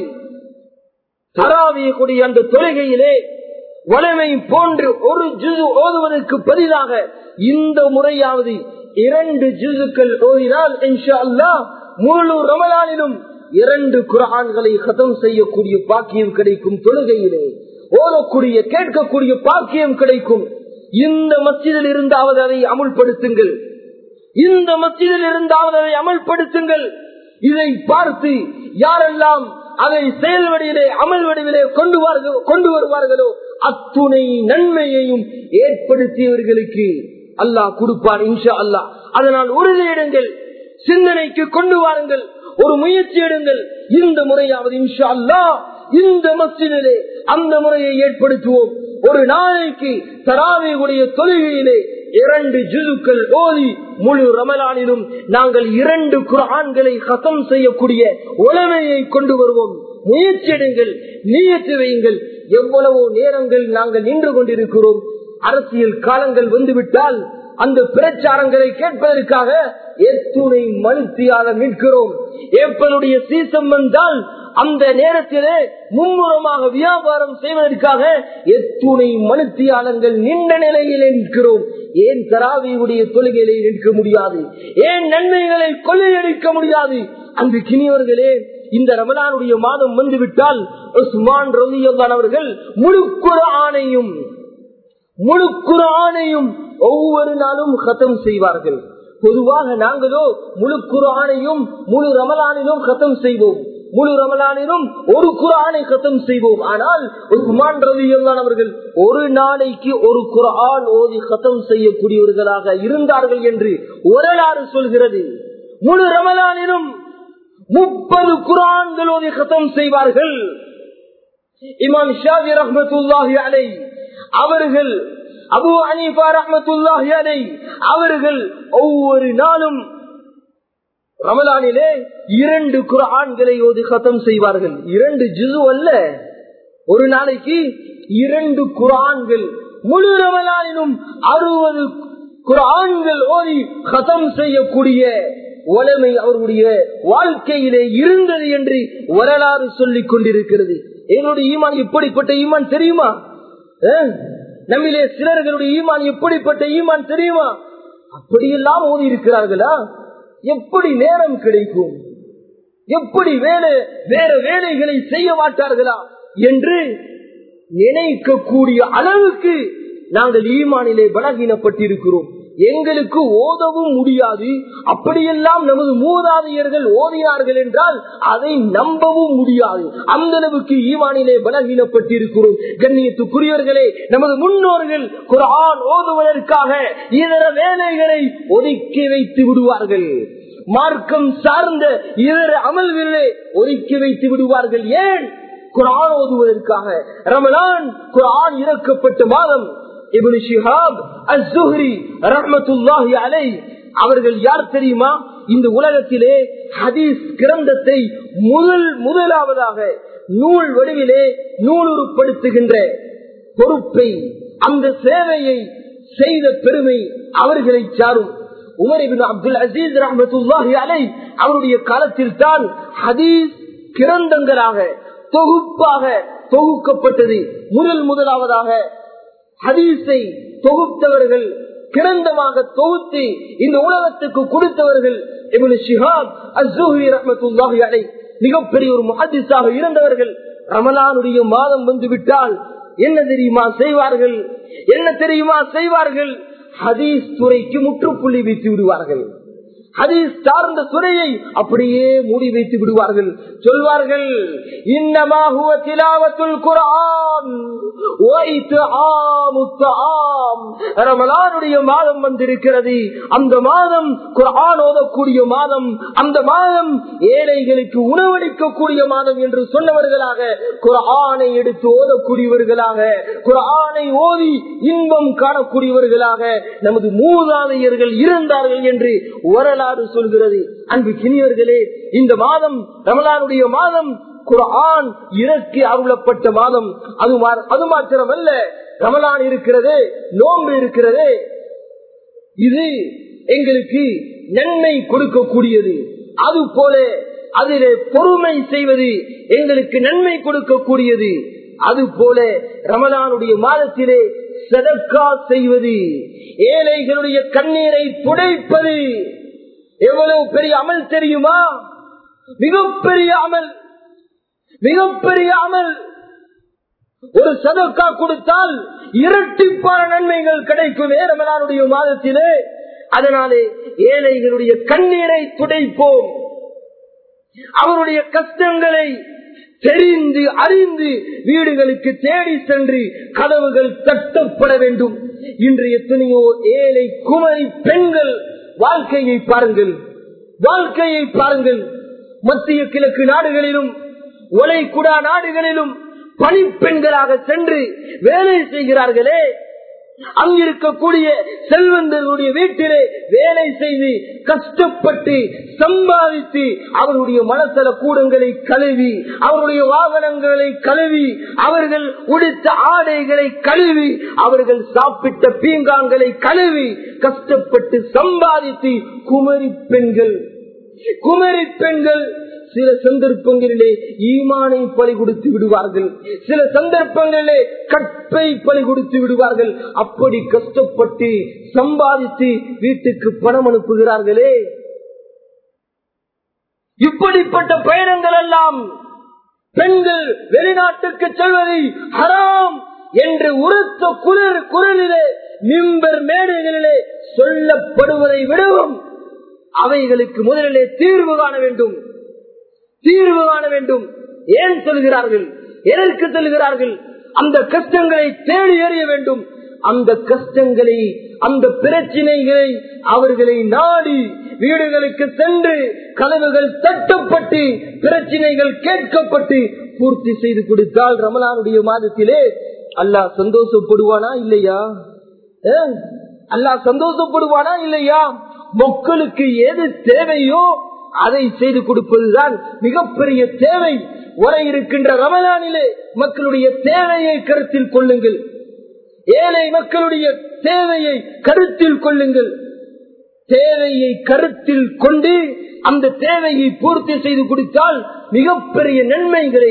தராவியக்கூடிய அந்த தொழுகையிலே வலிமை போன்று ஒரு ஜுது ஓதுவதற்கு பதிலாக இந்த முறையாவது இரண்டு ஜுதுக்கள் ஓதினால் இன்ஷா அல்லா முழு ரமலானிலும் இரண்டு குரான்களை கதம் செய்யக்கூடிய பாக்கியம் கிடைக்கும் தொழுகையிலே ஓதக்கூடிய கேட்கக்கூடிய பாக்கியம் கிடைக்கும் இந்த மத்தியில் இருந்தாவது அதை அமுல்படுத்துங்கள் இந்த மத்தியில் இருந்தாவது அதை அமல்படுத்துங்கள் இதை பார்த்து யாரெல்லாம் அதை செயல் வடிவிலே அமல் வடிவிலே கொண்டு வார்கள்- கொண்டு வருவார்களோ அத்துணை நன்மையையும் ஏற்படுத்தியவர்களுக்கு அல்லாஹ் கொடுப்பார் இன்ஷா அல்லாஹ் அதனால் உறுதியிடுங்கள் சிந்தனைக்கு கொண்டு வாருங்கள் ஒரு முயற்சி எடுங்கள் இந்த முறையாவது இன்ஷா அல்லாஹ் இந்த மஸ்ஜிதிலே அந்த முறையை ஏற்படுத்துவோம் ஒரு நாளைக்கு தராவியுடைய தொழுகையிலே இரண்டு ஜுதுக்கள் ஓதி முழு ரமலானிலும் நாங்கள் இரண்டு குரான்களை ஹசம் செய்யக்கூடிய உலமையை கொண்டு வருவோம் முயற்சி எடுங்கள் நீயத்து வையுங்கள் எவ்வளவோ நேரங்கள் நாங்கள் நின்று கொண்டிருக்கிறோம் அரசியல் காலங்கள் வந்துவிட்டால் அந்த பிரச்சாரங்களை கேட்பதற்காக எத்துணை மனுத்தியாக நிற்கிறோம் ஏப்பனுடைய சீசம் வந்தால் அந்த நேரத்திலே மும்முரமாக வியாபாரம் செய்வதற்காக எத்துணை மனுத்தியாளங்கள் நின்ற நிலையிலே நிற்கிறோம் ஏன் தராவியுடைய தொழுகையிலே நிற்க முடியாது ஏன் நன்மைகளை கொள்ளையடிக்க முடியாது அந்த கிணியவர்களே இந்த ரமலானுடைய மாதம் வந்துவிட்டால் உஸ்மான் ரவியல்லான் அவர்கள் முழு ஆணையும் முழு குரானையும் ஒவ்வொரு நாளும் கத்தம் செய்வார்கள் பொதுவாக நாங்களோ முழு குரானையும் முழு ரமலானிலும் கத்தம் செய்வோம் முழு ரமலானிலும் ஒரு குரானை கத்தம் செய்வோம் ஆனால் உஸ்மான் ரவி அவர்கள் ஒரு நாளைக்கு ஒரு குரான் ஓதி கத்தம் செய்யக்கூடியவர்களாக இருந்தார்கள் என்று வரலாறு சொல்கிறது முழு ரமலானிலும் முப்பது குரான்கள் ஓதி கத்தம் செய்வார்கள் இமாம் ஷாவி ரஹமத்துல்லாஹி அலை அவர்கள் அபு அனீஃபா ரஹமத்துல்லாஹி அலை அவர்கள் ஒவ்வொரு நாளும் ரமலானிலே இரண்டு குரான்களை ஓதி கத்தம் செய்வார்கள் இரண்டு ஜிசு அல்ல ஒரு நாளைக்கு இரண்டு குரான்கள் முழு ரமலானிலும் அறுபது குரான்கள் ஓதி கதம் செய்யக்கூடிய உலமை அவர்களுடைய வாழ்க்கையிலே இருந்தது என்று வரலாறு சொல்லிக் கொண்டிருக்கிறது எங்களுடைய ஈமான் எப்படிப்பட்ட ஈமான் தெரியுமா அஹ்? நம்மிலே சிலர்களுடைய ஈமான் எப்படிப்பட்ட ஈமான் தெரியுமா அப்படியெல்லாம் ஓதி இருக்கிறார்களா எப்படி நேரம் கிடைக்கும் எப்படி வேலை வேற வேலைகளை செய்ய மாட்டார்களா என்று நினைக்கக்கூடிய அளவுக்கு நாங்கள் ஈமானிலே பலகீனப்பட்டிருக்கிறோம் எங்களுக்கு ஓதவும் முடியாது அப்படியெல்லாம் நமது மூதாதையர்கள் ஓதினார்கள் என்றால் அதை நம்பவும் முடியாது அந்த அளவுக்கு ஈமானிலே பலகீனப்பட்டிருக்கிறோம் கண்ணியத்துக்குரியவர்களே நமது முன்னோர்கள் குரான் ஓதுவதற்காக இதர வேலைகளை ஒதுக்கி வைத்து விடுவார்கள் மார்க்கம் சார்ந்த இதர அமல்களே ஒதுக்கி வைத்து விடுவார்கள் ஏன் குரான் ஓதுவதற்காக ரமலான் குரான் இறக்கப்பட்ட மாதம் இப்னு ஷிஹாப் அஸ்-சுஹ்ரி ரஹ்மத்துல்லாஹி அலைஹ் அவர்கள் யார் தெரியுமா இந்த உலகத்திலே ஹதீஸ் கிரந்தத்தை முதல் முதலாவதாக நூல் வடிவிலே நூலுருப்படுத்துகின்ற பொறுப்பை அந்த சேவையை செய்த பெருமை அவர்களை சாரும் உமர் இபின் அப்துல் அசீஸ் ரஹமத்துல்லாஹி அலை அவருடைய காலத்தில் தான் ஹதீஸ் கிரந்தங்களாக தொகுப்பாக தொகுக்கப்பட்டது முதல் முதலாவதாக ஹதீஸை தொகுத்தவர்கள் கிரந்தமாக தொகுத்து இந்த உலகத்துக்கு கொடுத்தவர்கள் இப்னு ஷிஹாப் அஸ்-ஸுஹ்ரி ரஹ்மத்துல்லாஹி அலைஹ் மிகப்பெரிய ஒரு முஹத்திஸாக இருந்தவர்கள் ரமலானுடைய மாதம் வந்து விட்டால் என்ன தெரியுமா செய்வார்கள் என்ன தெரியுமா செய்வார்கள் ஹதீஸ் துறைக்கு முற்றுப்புள்ளி வைத்து விடுவார்கள் ஹதீஸ் சார்ந்த துறையை அப்படியே மூடி வைத்து விடுவார்கள் சொல்வார்கள் இன்னமாகுவ திலாவத்துல் குரான் ரமலானுடைய மாதம் வந்திருக்கிறது அந்த மாதம் குரான் ஓதக்கூடிய மாதம் அந்த மாதம் ஏழைகளுக்கு உணவளிக்கக்கூடிய மாதம் என்று சொன்னவர்களாக குரானை எடுத்து ஓதக்கூடியவர்களாக குரானை ஓதி இன்பம் காணக்கூடியவர்களாக நமது மூதாதையர்கள் இருந்தார்கள் என்று வரலாறு சொல்கிறது அன்பு கிணியர்களே இந்த மாதம் ரமலானுடைய மாதம் குரான் இறக்கி அருளப்பட்ட மாதம் அது மா- அது மாத்திரமல்ல ரமலான் இருக்கிறது நோன்பு இருக்கிறது இது எங்களுக்கு நன்மை கொடுக்கக்கூடியது அது போல அதிலே பொறுமை செய்வது எங்களுக்கு நன்மை கொடுக்கக்கூடியது அது போல ரமலானுடைய மாதத்திலே சதக்கா செய்வது ஏழைகளுடைய கண்ணீரை துடைப்பது எவ்வளவு பெரிய அமல் தெரியுமா மிகப்பெரிய அமல் மிகப்பெரிய அமல் ஒரு சதக்கா கொடுத்தால் இரட்டிப்பான நன்மைகள் கிடைக்குமே ரமலானுடைய மாதத்திலே அதனாலே ஏழைகளுடைய கண்ணீரை துடைப்போம் அவருடைய கஷ்டங்களை தெரிந்து அறிந்து வீடுகளுக்கு தேடி சென்று கதவுகள் தட்டப்பட வேண்டும் இன்று எத்தனையோ ஏழை குமரி பெண்கள் வாழ்க்கையை பாருங்கள் வாழ்க்கையை பாருங்கள் மத்திய கிழக்கு நாடுகளிலும் ஒலைக்குடா நாடுகளிலும் பணிப்பெண்களாக சென்று வேலை செய்கிறார்களே அங்கிருக்கக்கூடிய செல்வந்தர்களுடைய வீட்டிலே வேலை செய்து கஷ்டப்பட்டு சம்பாதித்து அவருடைய மனசல கூடங்களை கழுவி அவருடைய வாகனங்களை கழுவி அவர்கள் உடுத்த ஆடைகளை கழுவி அவர்கள் சாப்பிட்ட பீங்கான்களை கழுவி கஷ்டப்பட்டு சம்பாதித்து குமரி பெண்கள் குமரி பெண்கள் சில சந்தர்ப்பங்களிலே ஈமானை பலி கொடுத்து விடுவார்கள் சில சந்தர்ப்பங்களிலே கற்பை பலி கொடுத்து விடுவார்கள் அப்படி கஷ்டப்பட்டு சம்பாதித்து வீட்டுக்கு பணம் அனுப்புகிறார்களே இப்படிப்பட்ட பயணங்கள் எல்லாம் பெண்கள் வெளிநாட்டுக்கு செல்வதை ஹராம் என்று உறுத்த குளிர் குரலிலே மிம்பர் மேடைகளிலே சொல்லப்படுவதை விடவும் அவைகளுக்கு முதலிலே தீர்வு காண வேண்டும் தீர்வு காண வேண்டும் ஏன் சொல்கிறார்கள் எதற்கு செல்கிறார்கள் அந்த கஷ்டங்களை தேடி எறிய வேண்டும் அந்த கஷ்டங்களை அந்த பிரச்சினைகளை அவர்களை நாடி வீடுகளுக்கு சென்று கனவுகள் தட்டப்பட்டு பிரச்சினைகள் கேட்கப்பட்டு பூர்த்தி செய்து கொடுத்தால் ரமலானுடைய மாதத்திலே அல்லாஹ் சந்தோஷப்படுவானா இல்லையா அல்லாஹ் சந்தோஷப்படுவானா இல்லையா மக்களுக்கு எது தேவையோ அதை செய்து கொடுப்பதுதான் மிகப்பெரிய தேவை வர இருக்கின்ற ரமலானிலே மக்களுடைய தேவையை கருத்தில் கொள்ளுங்கள் ஏழை மக்களுடைய தேவையை கருத்தில் கொள்ளுங்கள் தேவையை கருத்தில் கொண்டு அந்த தேவையை பூர்த்தி செய்து கொடுத்தால் மிகப்பெரிய நன்மைகளை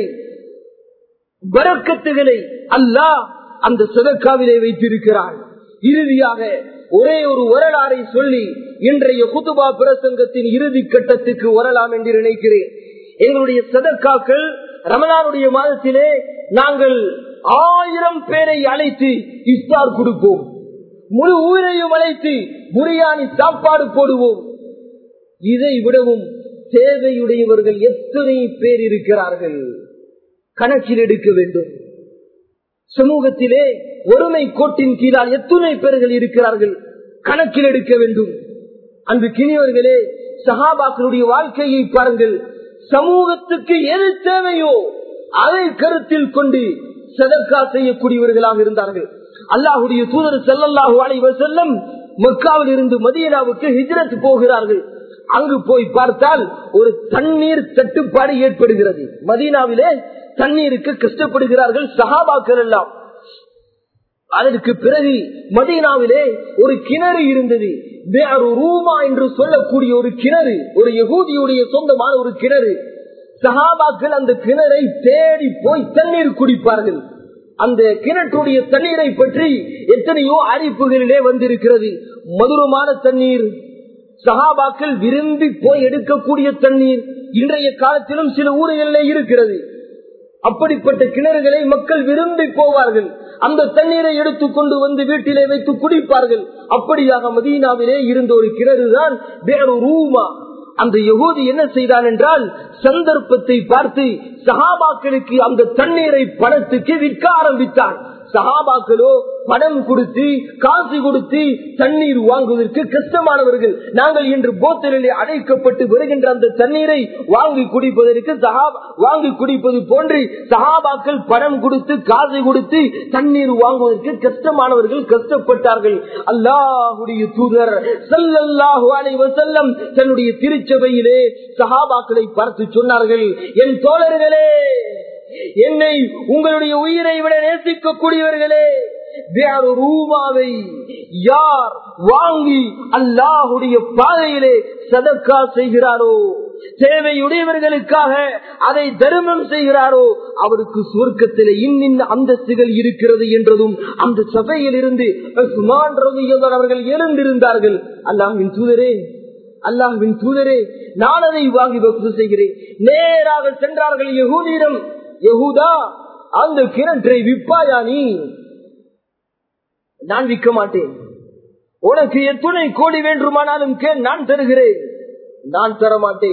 வரக்கத்துகளை அல்லாஹ் அந்த சதக்காவிலே வைத்திருக்கிறார் இறுதியாக ஒரே ஒரு வரலாறை சொல்லி இன்றைய குதுபா பிரசங்கத்தின் இறுதி கட்டத்துக்கு வரலாம் என்று நினைக்கிறேன் எங்களுடைய சதக்காக்கள் ரமலானுடைய மாதத்திலே நாங்கள் ஆயிரம் பேரை அழைத்து இஃப்தார் கொடுப்போம் முழு ஊரையும் அழைத்து பிரியாணி சாப்பாடு போடுவோம் இதை விடவும் தேவையுடையவர்கள் எத்தனை பேர் இருக்கிறார்கள் கணக்கில் எடுக்க வேண்டும் சமூகத்திலே ஒருமை கோட்டின் கீழால் எத்துணை பேர்கள் இருக்கிறார்கள் கணக்கில் எடுக்க வேண்டும் அன்று கிணியவர்களே சகாபாக்களுடைய வாழ்க்கையை பாருங்கள் சமூகத்துக்கு எது தேவையோ அதை கருத்தில் கொண்டு சதற்கா செய்யக்கூடியவர்களாக இருந்தார்கள் அல்லாஹுடைய தூதர் செல்லல்லாஹு அலைவர் செல்லம் மக்காவில் இருந்து மதியனாவுக்கு ஹிஜ்ரத் போகிறார்கள் அங்கு போய் பார்த்தால் ஒரு தண்ணீர் தட்டுப்பாடு ஏற்படுகிறது மதீனாவிலே தண்ணீருக்கு கஷ்டப்படுகிறார்கள் சகாபாக்கள் எல்லாம் அதற்கு பிறகு மதீனாவிலே ஒரு கிணறு இருந்தது ரூமா என்று சொல்லக்கூடிய ஒரு கிணறு ஒரு யகூதியுடைய சொந்தமான ஒரு கிணறு சகாபாக்கள் அந்த கிணறை தேடி போய் தண்ணீர் குடிப்பார்கள் அந்த கிணற்றுடைய தண்ணீரை பற்றி எத்தனையோ அறிப்புகளிலே வந்திருக்கிறது மதுரமான தண்ணீர் சகாபாக்கள் விரும்பி போய் எடுக்கக்கூடிய தண்ணீர் இன்றைய காலத்திலும் சில ஊர்களிலே இருக்கிறது அப்படிப்பட்ட கிணறுகளை மக்கள் விரும்பி போவார்கள் அந்த தண்ணீரை எடுத்து கொண்டு வந்து வீட்டிலே வைத்து குடிப்பார்கள் அப்படியாக மதீனாவிலே இருந்த ஒரு கிணறு தான் வேறு ரூமா அந்த யகூதி என்ன செய்தான் என்றால் சந்தர்ப்பத்தை பார்த்து சகாபாக்களுக்கு அந்த தண்ணீரை பணத்துக்கு விற்க ஆரம்பித்தான் சகாபாக்களோ பணம் கொடுத்து காசு கொடுத்து தண்ணீர் வாங்குவதற்கு கஷ்டமானவர்கள் நாங்கள் இன்று போத்தலிலே அடைக்கப்பட்டு வருகின்ற அந்த தண்ணீரை வாங்கி குடிப்பதற்கு வாங்கி குடிப்பது போன்று சகாபாக்கள் பணம் கொடுத்து காசு கொடுத்து தண்ணீர் வாங்குவதற்கு கஷ்டமானவர்கள் கஷ்டப்பட்டார்கள் அல்லாஹுடைய தூதர் சல்லல்லாஹு அலைவ செல்லம் தன்னுடைய திருச்சபையிலே சகாபாக்களை பார்த்து சொன்னார்கள் என் தோழர்களே என்னை உங்களுடைய உயிரை விட நேசிக்கக்கூடியவர்களே வேறு ரூபாவை யார் வாங்கி அல்லாஹுடைய பாதையிலே சதக்கா செய்கிறாரோ தேவையுடையவர்களுக்காக அதை தர்மம் செய்கிறாரோ அவருக்கு சுவர்க்கத்தில் இன்னின் அந்தஸ்துகள் இருக்கிறது என்றதும் அந்த சபையில் இருந்து அவர்கள் எழுந்திருந்தார்கள் அல்லாஹின் தூதரே அல்லாஹின் தூதரே நான் அதை வாங்கி வசூ செய்கிறேன் நேராக சென்றார்கள் யகூதியிடம் யகுதா அந்த கிணற்றை விற்பாயா நீ நான் விற்க மாட்டேன் உனக்கு எத்துணை கோடி வேண்டுமானாலும் கேள் நான் தருகிறேன் நான் தர மாட்டேன்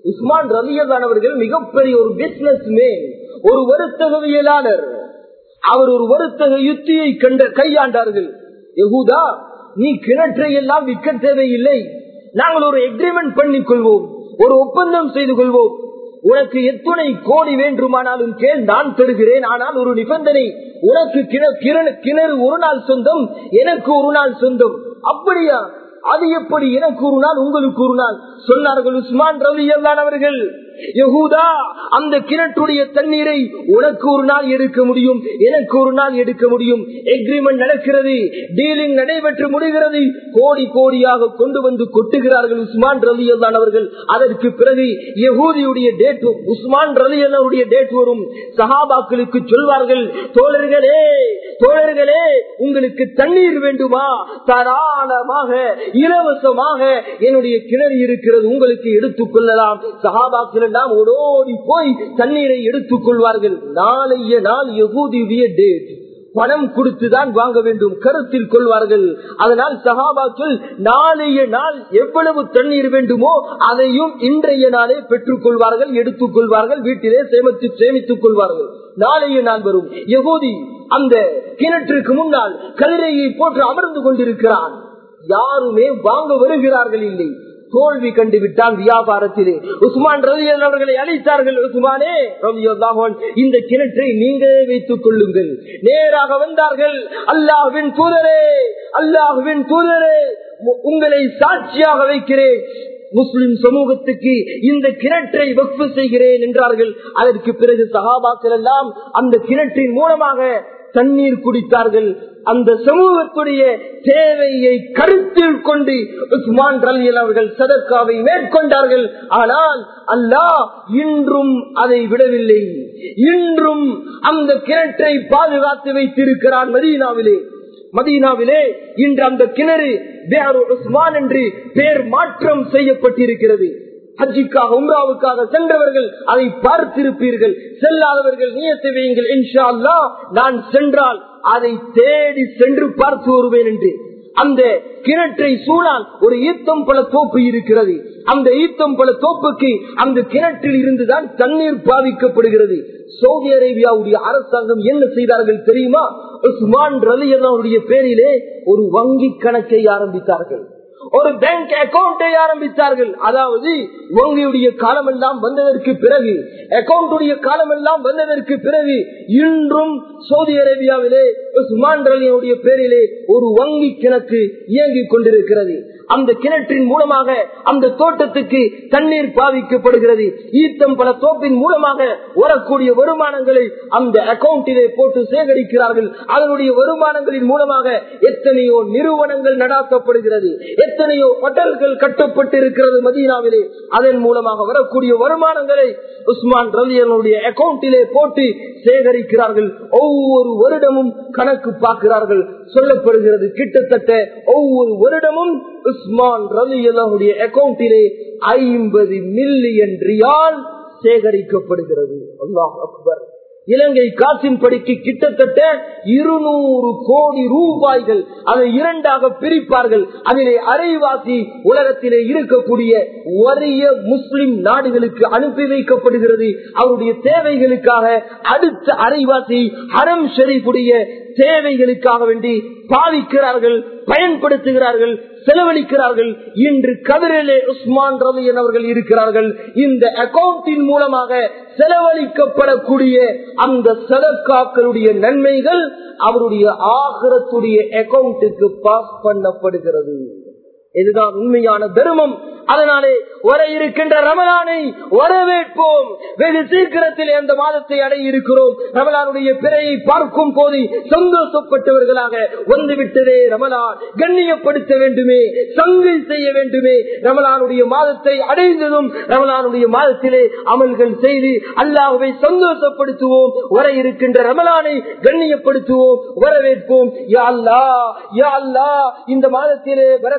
உஸ்மான் ரலியல்லான் அவர்கள் மிகப்பெரிய ஒரு பிசினஸ் மேன் ஒரு வருத்தகவியலாளர் அவர் ஒரு வருத்தக யுத்தியை கண்ட கையாண்டார்கள் யகூதா நீ கிணற்றை எல்லாம் விற்க தேவையில்லை நாங்கள் ஒரு எக்ரிமெண்ட் பண்ணிக் கொள்வோம் ஒரு ஒப்பந்தம் செய்து கொள்வோம் உனக்கு எத்துணை கோடி வேண்டுமானாலும் கேள் நான் தருகிறேன் ஆனால் ஒரு நிபந்தனை உனக்கு கிண- கிணறு கிணறு ஒரு நாள் சொந்தம் எனக்கு ஒரு நாள் சொந்தம் அப்படியா அது எப்படி எனக்கு ஒரு நாள் உங்களுக்கு ஒரு நாள் சொன்னார்கள் உஸ்மான் ரவி அவர்கள் யகூதா அந்த கிணற்றுடைய தண்ணீரை உனக்கு ஒரு நாள் எடுக்க முடியும் எனக்கு ஒரு நாள் எடுக்க முடியும் எக்ரிமெண்ட் நடக்கிறது டீலிங் நடைபெற்று முடிகிறது கோடி கோடியாக கொண்டு வந்து கொட்டுகிறார்கள் உஸ்மான் ரவி அவர்கள் அதற்கு பிறகு யகூதியுடைய டேட் உஸ்மான் ரவி அவருடைய டேட் வரும் சஹாபாக்களுக்கு சொல்வார்கள் தோழர்களே தோழர்களே உங்களுக்கு தண்ணீர் வேண்டுமா தாராளமாக இலவசமாக என்னுடைய கிணறு இருக்கிறது உங்களுக்கு எடுத்துக் கொள்ளலாம் சகாபாக்கள் எல்லாம் ஓடோடி போய் தண்ணீரை எடுத்துக் கொள்வார்கள் நாளைய நாள் யகூதியுடைய டேட் பணம் கொடுத்துதான் வாங்க வேண்டும் கருத்தில் கொள்வார்கள் அதனால் சகாபாக்கள் நாளைய நாள் எவ்வளவு தண்ணீர் வேண்டுமோ அதையும் இன்றைய நாளே பெற்றுக் கொள்வார்கள் எடுத்துக் கொள்வார்கள் வீட்டிலே சேமித்து சேமித்துக் கொள்வார்கள் நாளைய நாள் வரும் யகூதி அந்த கிணற்றுக்கு முன்னால் கல்லறையை போட்டு அமர்ந்து கொண்டிருக்கிறான் யாருமே வாங்க வருகிறார்கள் இல்லை தோல்வி கண்டு விட்டான் வியாபாரத்திலே உஸ்மான் ரவி அவர்களை அழைத்தார்கள் உஸ்மானே ரவி இந்த கிணற்றை நீங்களே வைத்துக் கொள்ளுங்கள் நேராக வந்தார்கள் அல்லாஹ்வின் தூதரே அல்லாஹ்வின் தூதரே உ- உங்களை சாட்சியாக வைக்கிறேன் முஸ்லிம் சமூகத்துக்கு இந்த கிணற்றை வக்ஃபு செய்கிறேன் என்றார்கள் அதற்கு பிறகு சகாபாக்கள் எல்லாம் அந்த கிணற்றின் மூலமாக தண்ணீர் குடித்தார்கள் அந்த சமூகத்துடைய தேவையை கருத்தில் கொண்டு உஸ்மான் ரலியல் அவர்கள் சதக்காவை மேற்கொண்டார்கள் ஆனால் அல்லாஹ் இன்றும் அதை விடவில்லை இன்றும் அந்த கிணற்றை பாதுகாத்து வைத்திருக்கிறான் மதீனாவிலே மதீனாவிலே இன்று அந்த கிணறு பேரு உஸ்மான் என்று பெயர் மாற்றம் செய்யப்பட்டிருக்கிறது ஹஜ்ஜிக்காக உம்ராவுக்காக சென்றவர்கள் அதை பார்த்திருப்பீர்கள் செல்லாதவர்கள் நியத்தை வையுங்கள் இன்ஷா அல்லாஹ் நான் சென்றால் அதை தேடி சென்று பார்த்து வருவேன் என்று அந்த கிணற்றை சூழால் ஒரு ஈத்தம் பல தோப்பு இருக்கிறது அந்த ஈத்தம் பல தோப்புக்கு அந்த கிணற்றில் இருந்துதான் தண்ணீர் பாவிக்கப்படுகிறது சவுதி அரேபியாவுடைய அரசாங்கம் என்ன செய்தார்கள் தெரியுமா உஸ்மான் ரலியனுடைய பேரிலே ஒரு வங்கி கணக்கை ஆரம்பித்தார்கள் ஒரு பேங்க் அக்கௌண்டை ஆரம்பித்தார்கள் அதாவது வங்கியுடைய காலம் எல்லாம் வந்ததற்கு பிறகு அக்கௌண்டுடைய காலம் எல்லாம் வந்ததற்கு பிறகு இன்றும் சவுதி அரேபியாவிலே உஸ்மான் ரலியனுடைய பேரிலே ஒரு வங்கி கிணக்கு இயங்கிக் கொண்டிருக்கிறது அந்த கிணற்றின் மூலமாக அந்த தோட்டத்துக்கு தண்ணீர் பாவிக்கப்படுகிறது ஈத்தம் பல தோப்பின் மூலமாக வரக்கூடிய வருமானங்களை அந்த அக்கௌண்டிலே போட்டு சேகரிக்கிறார்கள் அதனுடைய வருமானங்களின் மூலமாக எத்தனையோ நிறுவனங்கள் நடாத்தப்படுகிறது எத்தனையோ ஹோட்டல்கள் கட்டப்பட்டு இருக்கிறது மதீனாவிலே அதன் மூலமாக வரக்கூடிய வருமானங்களை உஸ்மான் ரலியனுடைய அக்கௌண்டிலே போட்டு சேகரிக்கிறார்கள் ஒவ்வொரு வருடமும் கணக்கு பார்க்கிறார்கள் சொல்லப்படுகிறது கிட்டத்தட்ட ஒவ்வொரு வருடமும் உஸ்மான் ரலியனுடைய அக்கௌண்டிலே ஐம்பது மில்லியன் ரியால் சேகரிக்கப்படுகிறது அல்லாஹ் அக்பர் இலங்கை காற்றின் படிக்கு கிட்டத்தட்ட இருநூறு கோடி ரூபாய்கள் அதை இரண்டாக பிரிப்பார்கள் அதிலே அரைவாசி உலகத்திலே இருக்கக்கூடிய வறிய முஸ்லிம் நாடுகளுக்கு அனுப்பி வைக்கப்படுகிறது அவருடைய தேவைகளுக்காக அடுத்த அரைவாசி ஹரம் ஷெரீஃபுடைய தேவைகளுக்காக வேண்டி பாவிக்கிறார்கள் பயன்படுத்துகிறார்கள் செலவழிக்கிறார்கள் இன்று கதிரிலே உஸ்மான் ரவியன் அவர்கள் இருக்கிறார்கள் இந்த அக்கௌண்டின் மூலமாக செலவழிக்கப்படக்கூடிய அந்த சதக்காக்களுடைய நன்மைகள் அவருடைய ஆகரத்துடைய அக்கௌண்ட்டுக்கு பாஸ் பண்ணப்படுகிறது இதுதான் உண்மையான தர்மம் அதனாலே வர இருக்கின்ற ரமலானை வரவேற்போம் வெகு சீக்கிரத்தில் அந்த மாதத்தை அடைய இருக்கிறோம் ரமலானுடைய பிறையை பார்க்கும் போது சந்தோஷப்பட்டவர்களாக வந்துவிட்டதே ரமலான் கண்ணியப்படுத்த வேண்டுமே சங்கை செய்ய வேண்டுமே ரமலானுடைய மாதத்தை அடைந்ததும் ரமலானுடைய மாதத்திலே அமல்கள் செய்து அல்லாஹுவை சந்தோஷப்படுத்துவோம் வர இருக்கின்ற ரமலானை கண்ணியப்படுத்துவோம் வரவேற்போம் யா அல்லா யா அல்லா இந்த மாதத்திலே வரக்கத்தை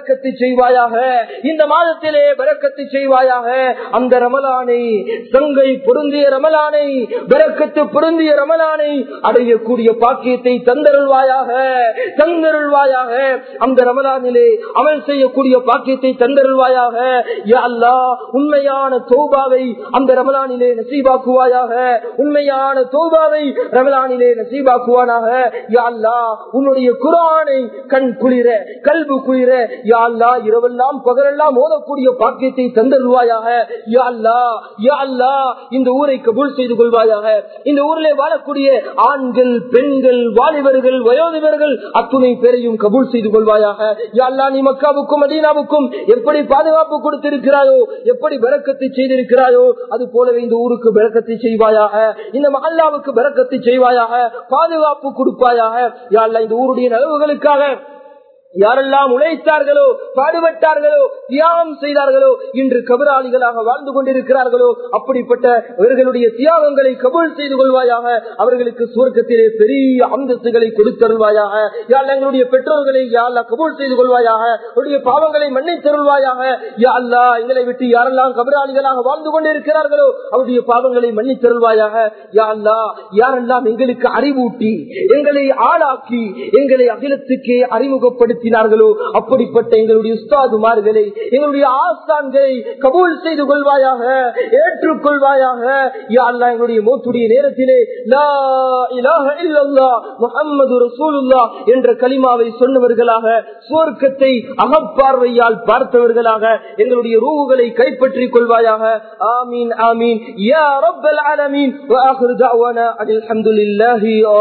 செய்வாயாக இந்த மாதத்திலே பறக்கத்து செய்வாயாக அந்த ரமலானை சங்கை பொருந்திய ரமலானை பறக்கத்து பொருந்திய ரமலானை அடையக்கூடிய பாக்கியத்தை தந்தருள்வாயாக தந்தருள்வாயாக அந்த ரமலானிலே அமல் செய்யக்கூடிய பாக்கியத்தை தந்தருள்வாயாக யா அல்லாஹ் உண்மையான தௌபாவை அந்த ரமலானிலே நசீபாக்குவாயாக உண்மையான தௌபாவை ரமலானிலே நசீபாக்குவானாக யா அல்லாஹ் உன்னுடைய குரானை கண் குளிர கல்பு குளிர யா அல்லாஹ் இரவெல்லாம் பகலெல்லாம் ஓதக்கூடிய பாக்கியத்தை தந்தருள்வாயாக யா அல்லாஹ் யா அல்லாஹ் இந்த ஊரை கபூல் செய்து கொள்வாயாக இந்த ஊரிலே வாழக்கூடிய ஆண்கள் பெண்கள் வாலிபர்கள் வயோதிபர்கள் அத்துணை பேரையும் கபூல் செய்து கொள்வாயாக யா அல்லாஹ் நீ மக்காவுக்கும் மதீனாவுக்கும் எப்படி பாதுகாப்பு கொடுத்திருக்கிறாயோ எப்படி பறக்கத்தை செய்திருக்கிறாயோ அது போலவே இந்த ஊருக்கு பறக்கத்தை செய்வாயாக இந்த மஹல்லாவுக்கு பறக்கத்தை செய்வாயாக பாதுகாப்பு கொடுப்பாயாக யா அல்லாஹ் இந்த ஊருடைய நலவுகளுக்காக யாரெல்லாம் உழைத்தார்களோ பாடுபட்டார்களோ தியாகம் செய்தார்களோ இன்று கபராளிகளாக வாழ்ந்து கொண்டிருக்கிறார்களோ அப்படிப்பட்ட அவர்களுடைய தியாகங்களை கபூல் செய்து கொள்வாயாக அவர்களுக்கு சுவர்க்கத்திலே பெரிய அந்தஸ்துகளை கொடுத்தருள்வாயாக யாழ் எங்களுடைய பெற்றோர்களை யாழ்லா கபூல் செய்து கொள்வாயாக அவருடைய பாவங்களை மன்னித்தருள்வாயாக யாழ்லா எங்களை விட்டு யாரெல்லாம் கபராளிகளாக வாழ்ந்து கொண்டிருக்கிறார்களோ அவருடைய பாவங்களை மன்னித்தருள்வாயாக யாழ்லா யாரெல்லாம் எங்களுக்கு அறிவூட்டி எங்களை ஆளாக்கி எங்களை அகிலத்துக்கே அறிமுகப்படுத்தி நடத்தினார்களோ அப்படிப்பட்ட எங்களுடைய உஸ்தாதுமார்களை எங்களுடைய ஆஸ்தான்களை கபூல் செய்து கொள்வாயாக ஏற்றுக்கொள்வாயாக யாழ்லா எங்களுடைய மூத்துடைய நேரத்திலே லா இலாஹ இல்லல்லாஹ் முஹம்மது ரசூலுல்லாஹ் என்ற கலிமாவை சொன்னவர்களாக சுவர்க்கத்தை அகப்பார்வையால் பார்த்தவர்களாக எங்களுடைய ரூவுகளை கைப்பற்றிக் கொள்வாயாக ஆமீன் ஆமீன் யா ரப்பல் ஆலமீன் வஆகிரு தஅவானா அல்ஹம்துலில்லாஹி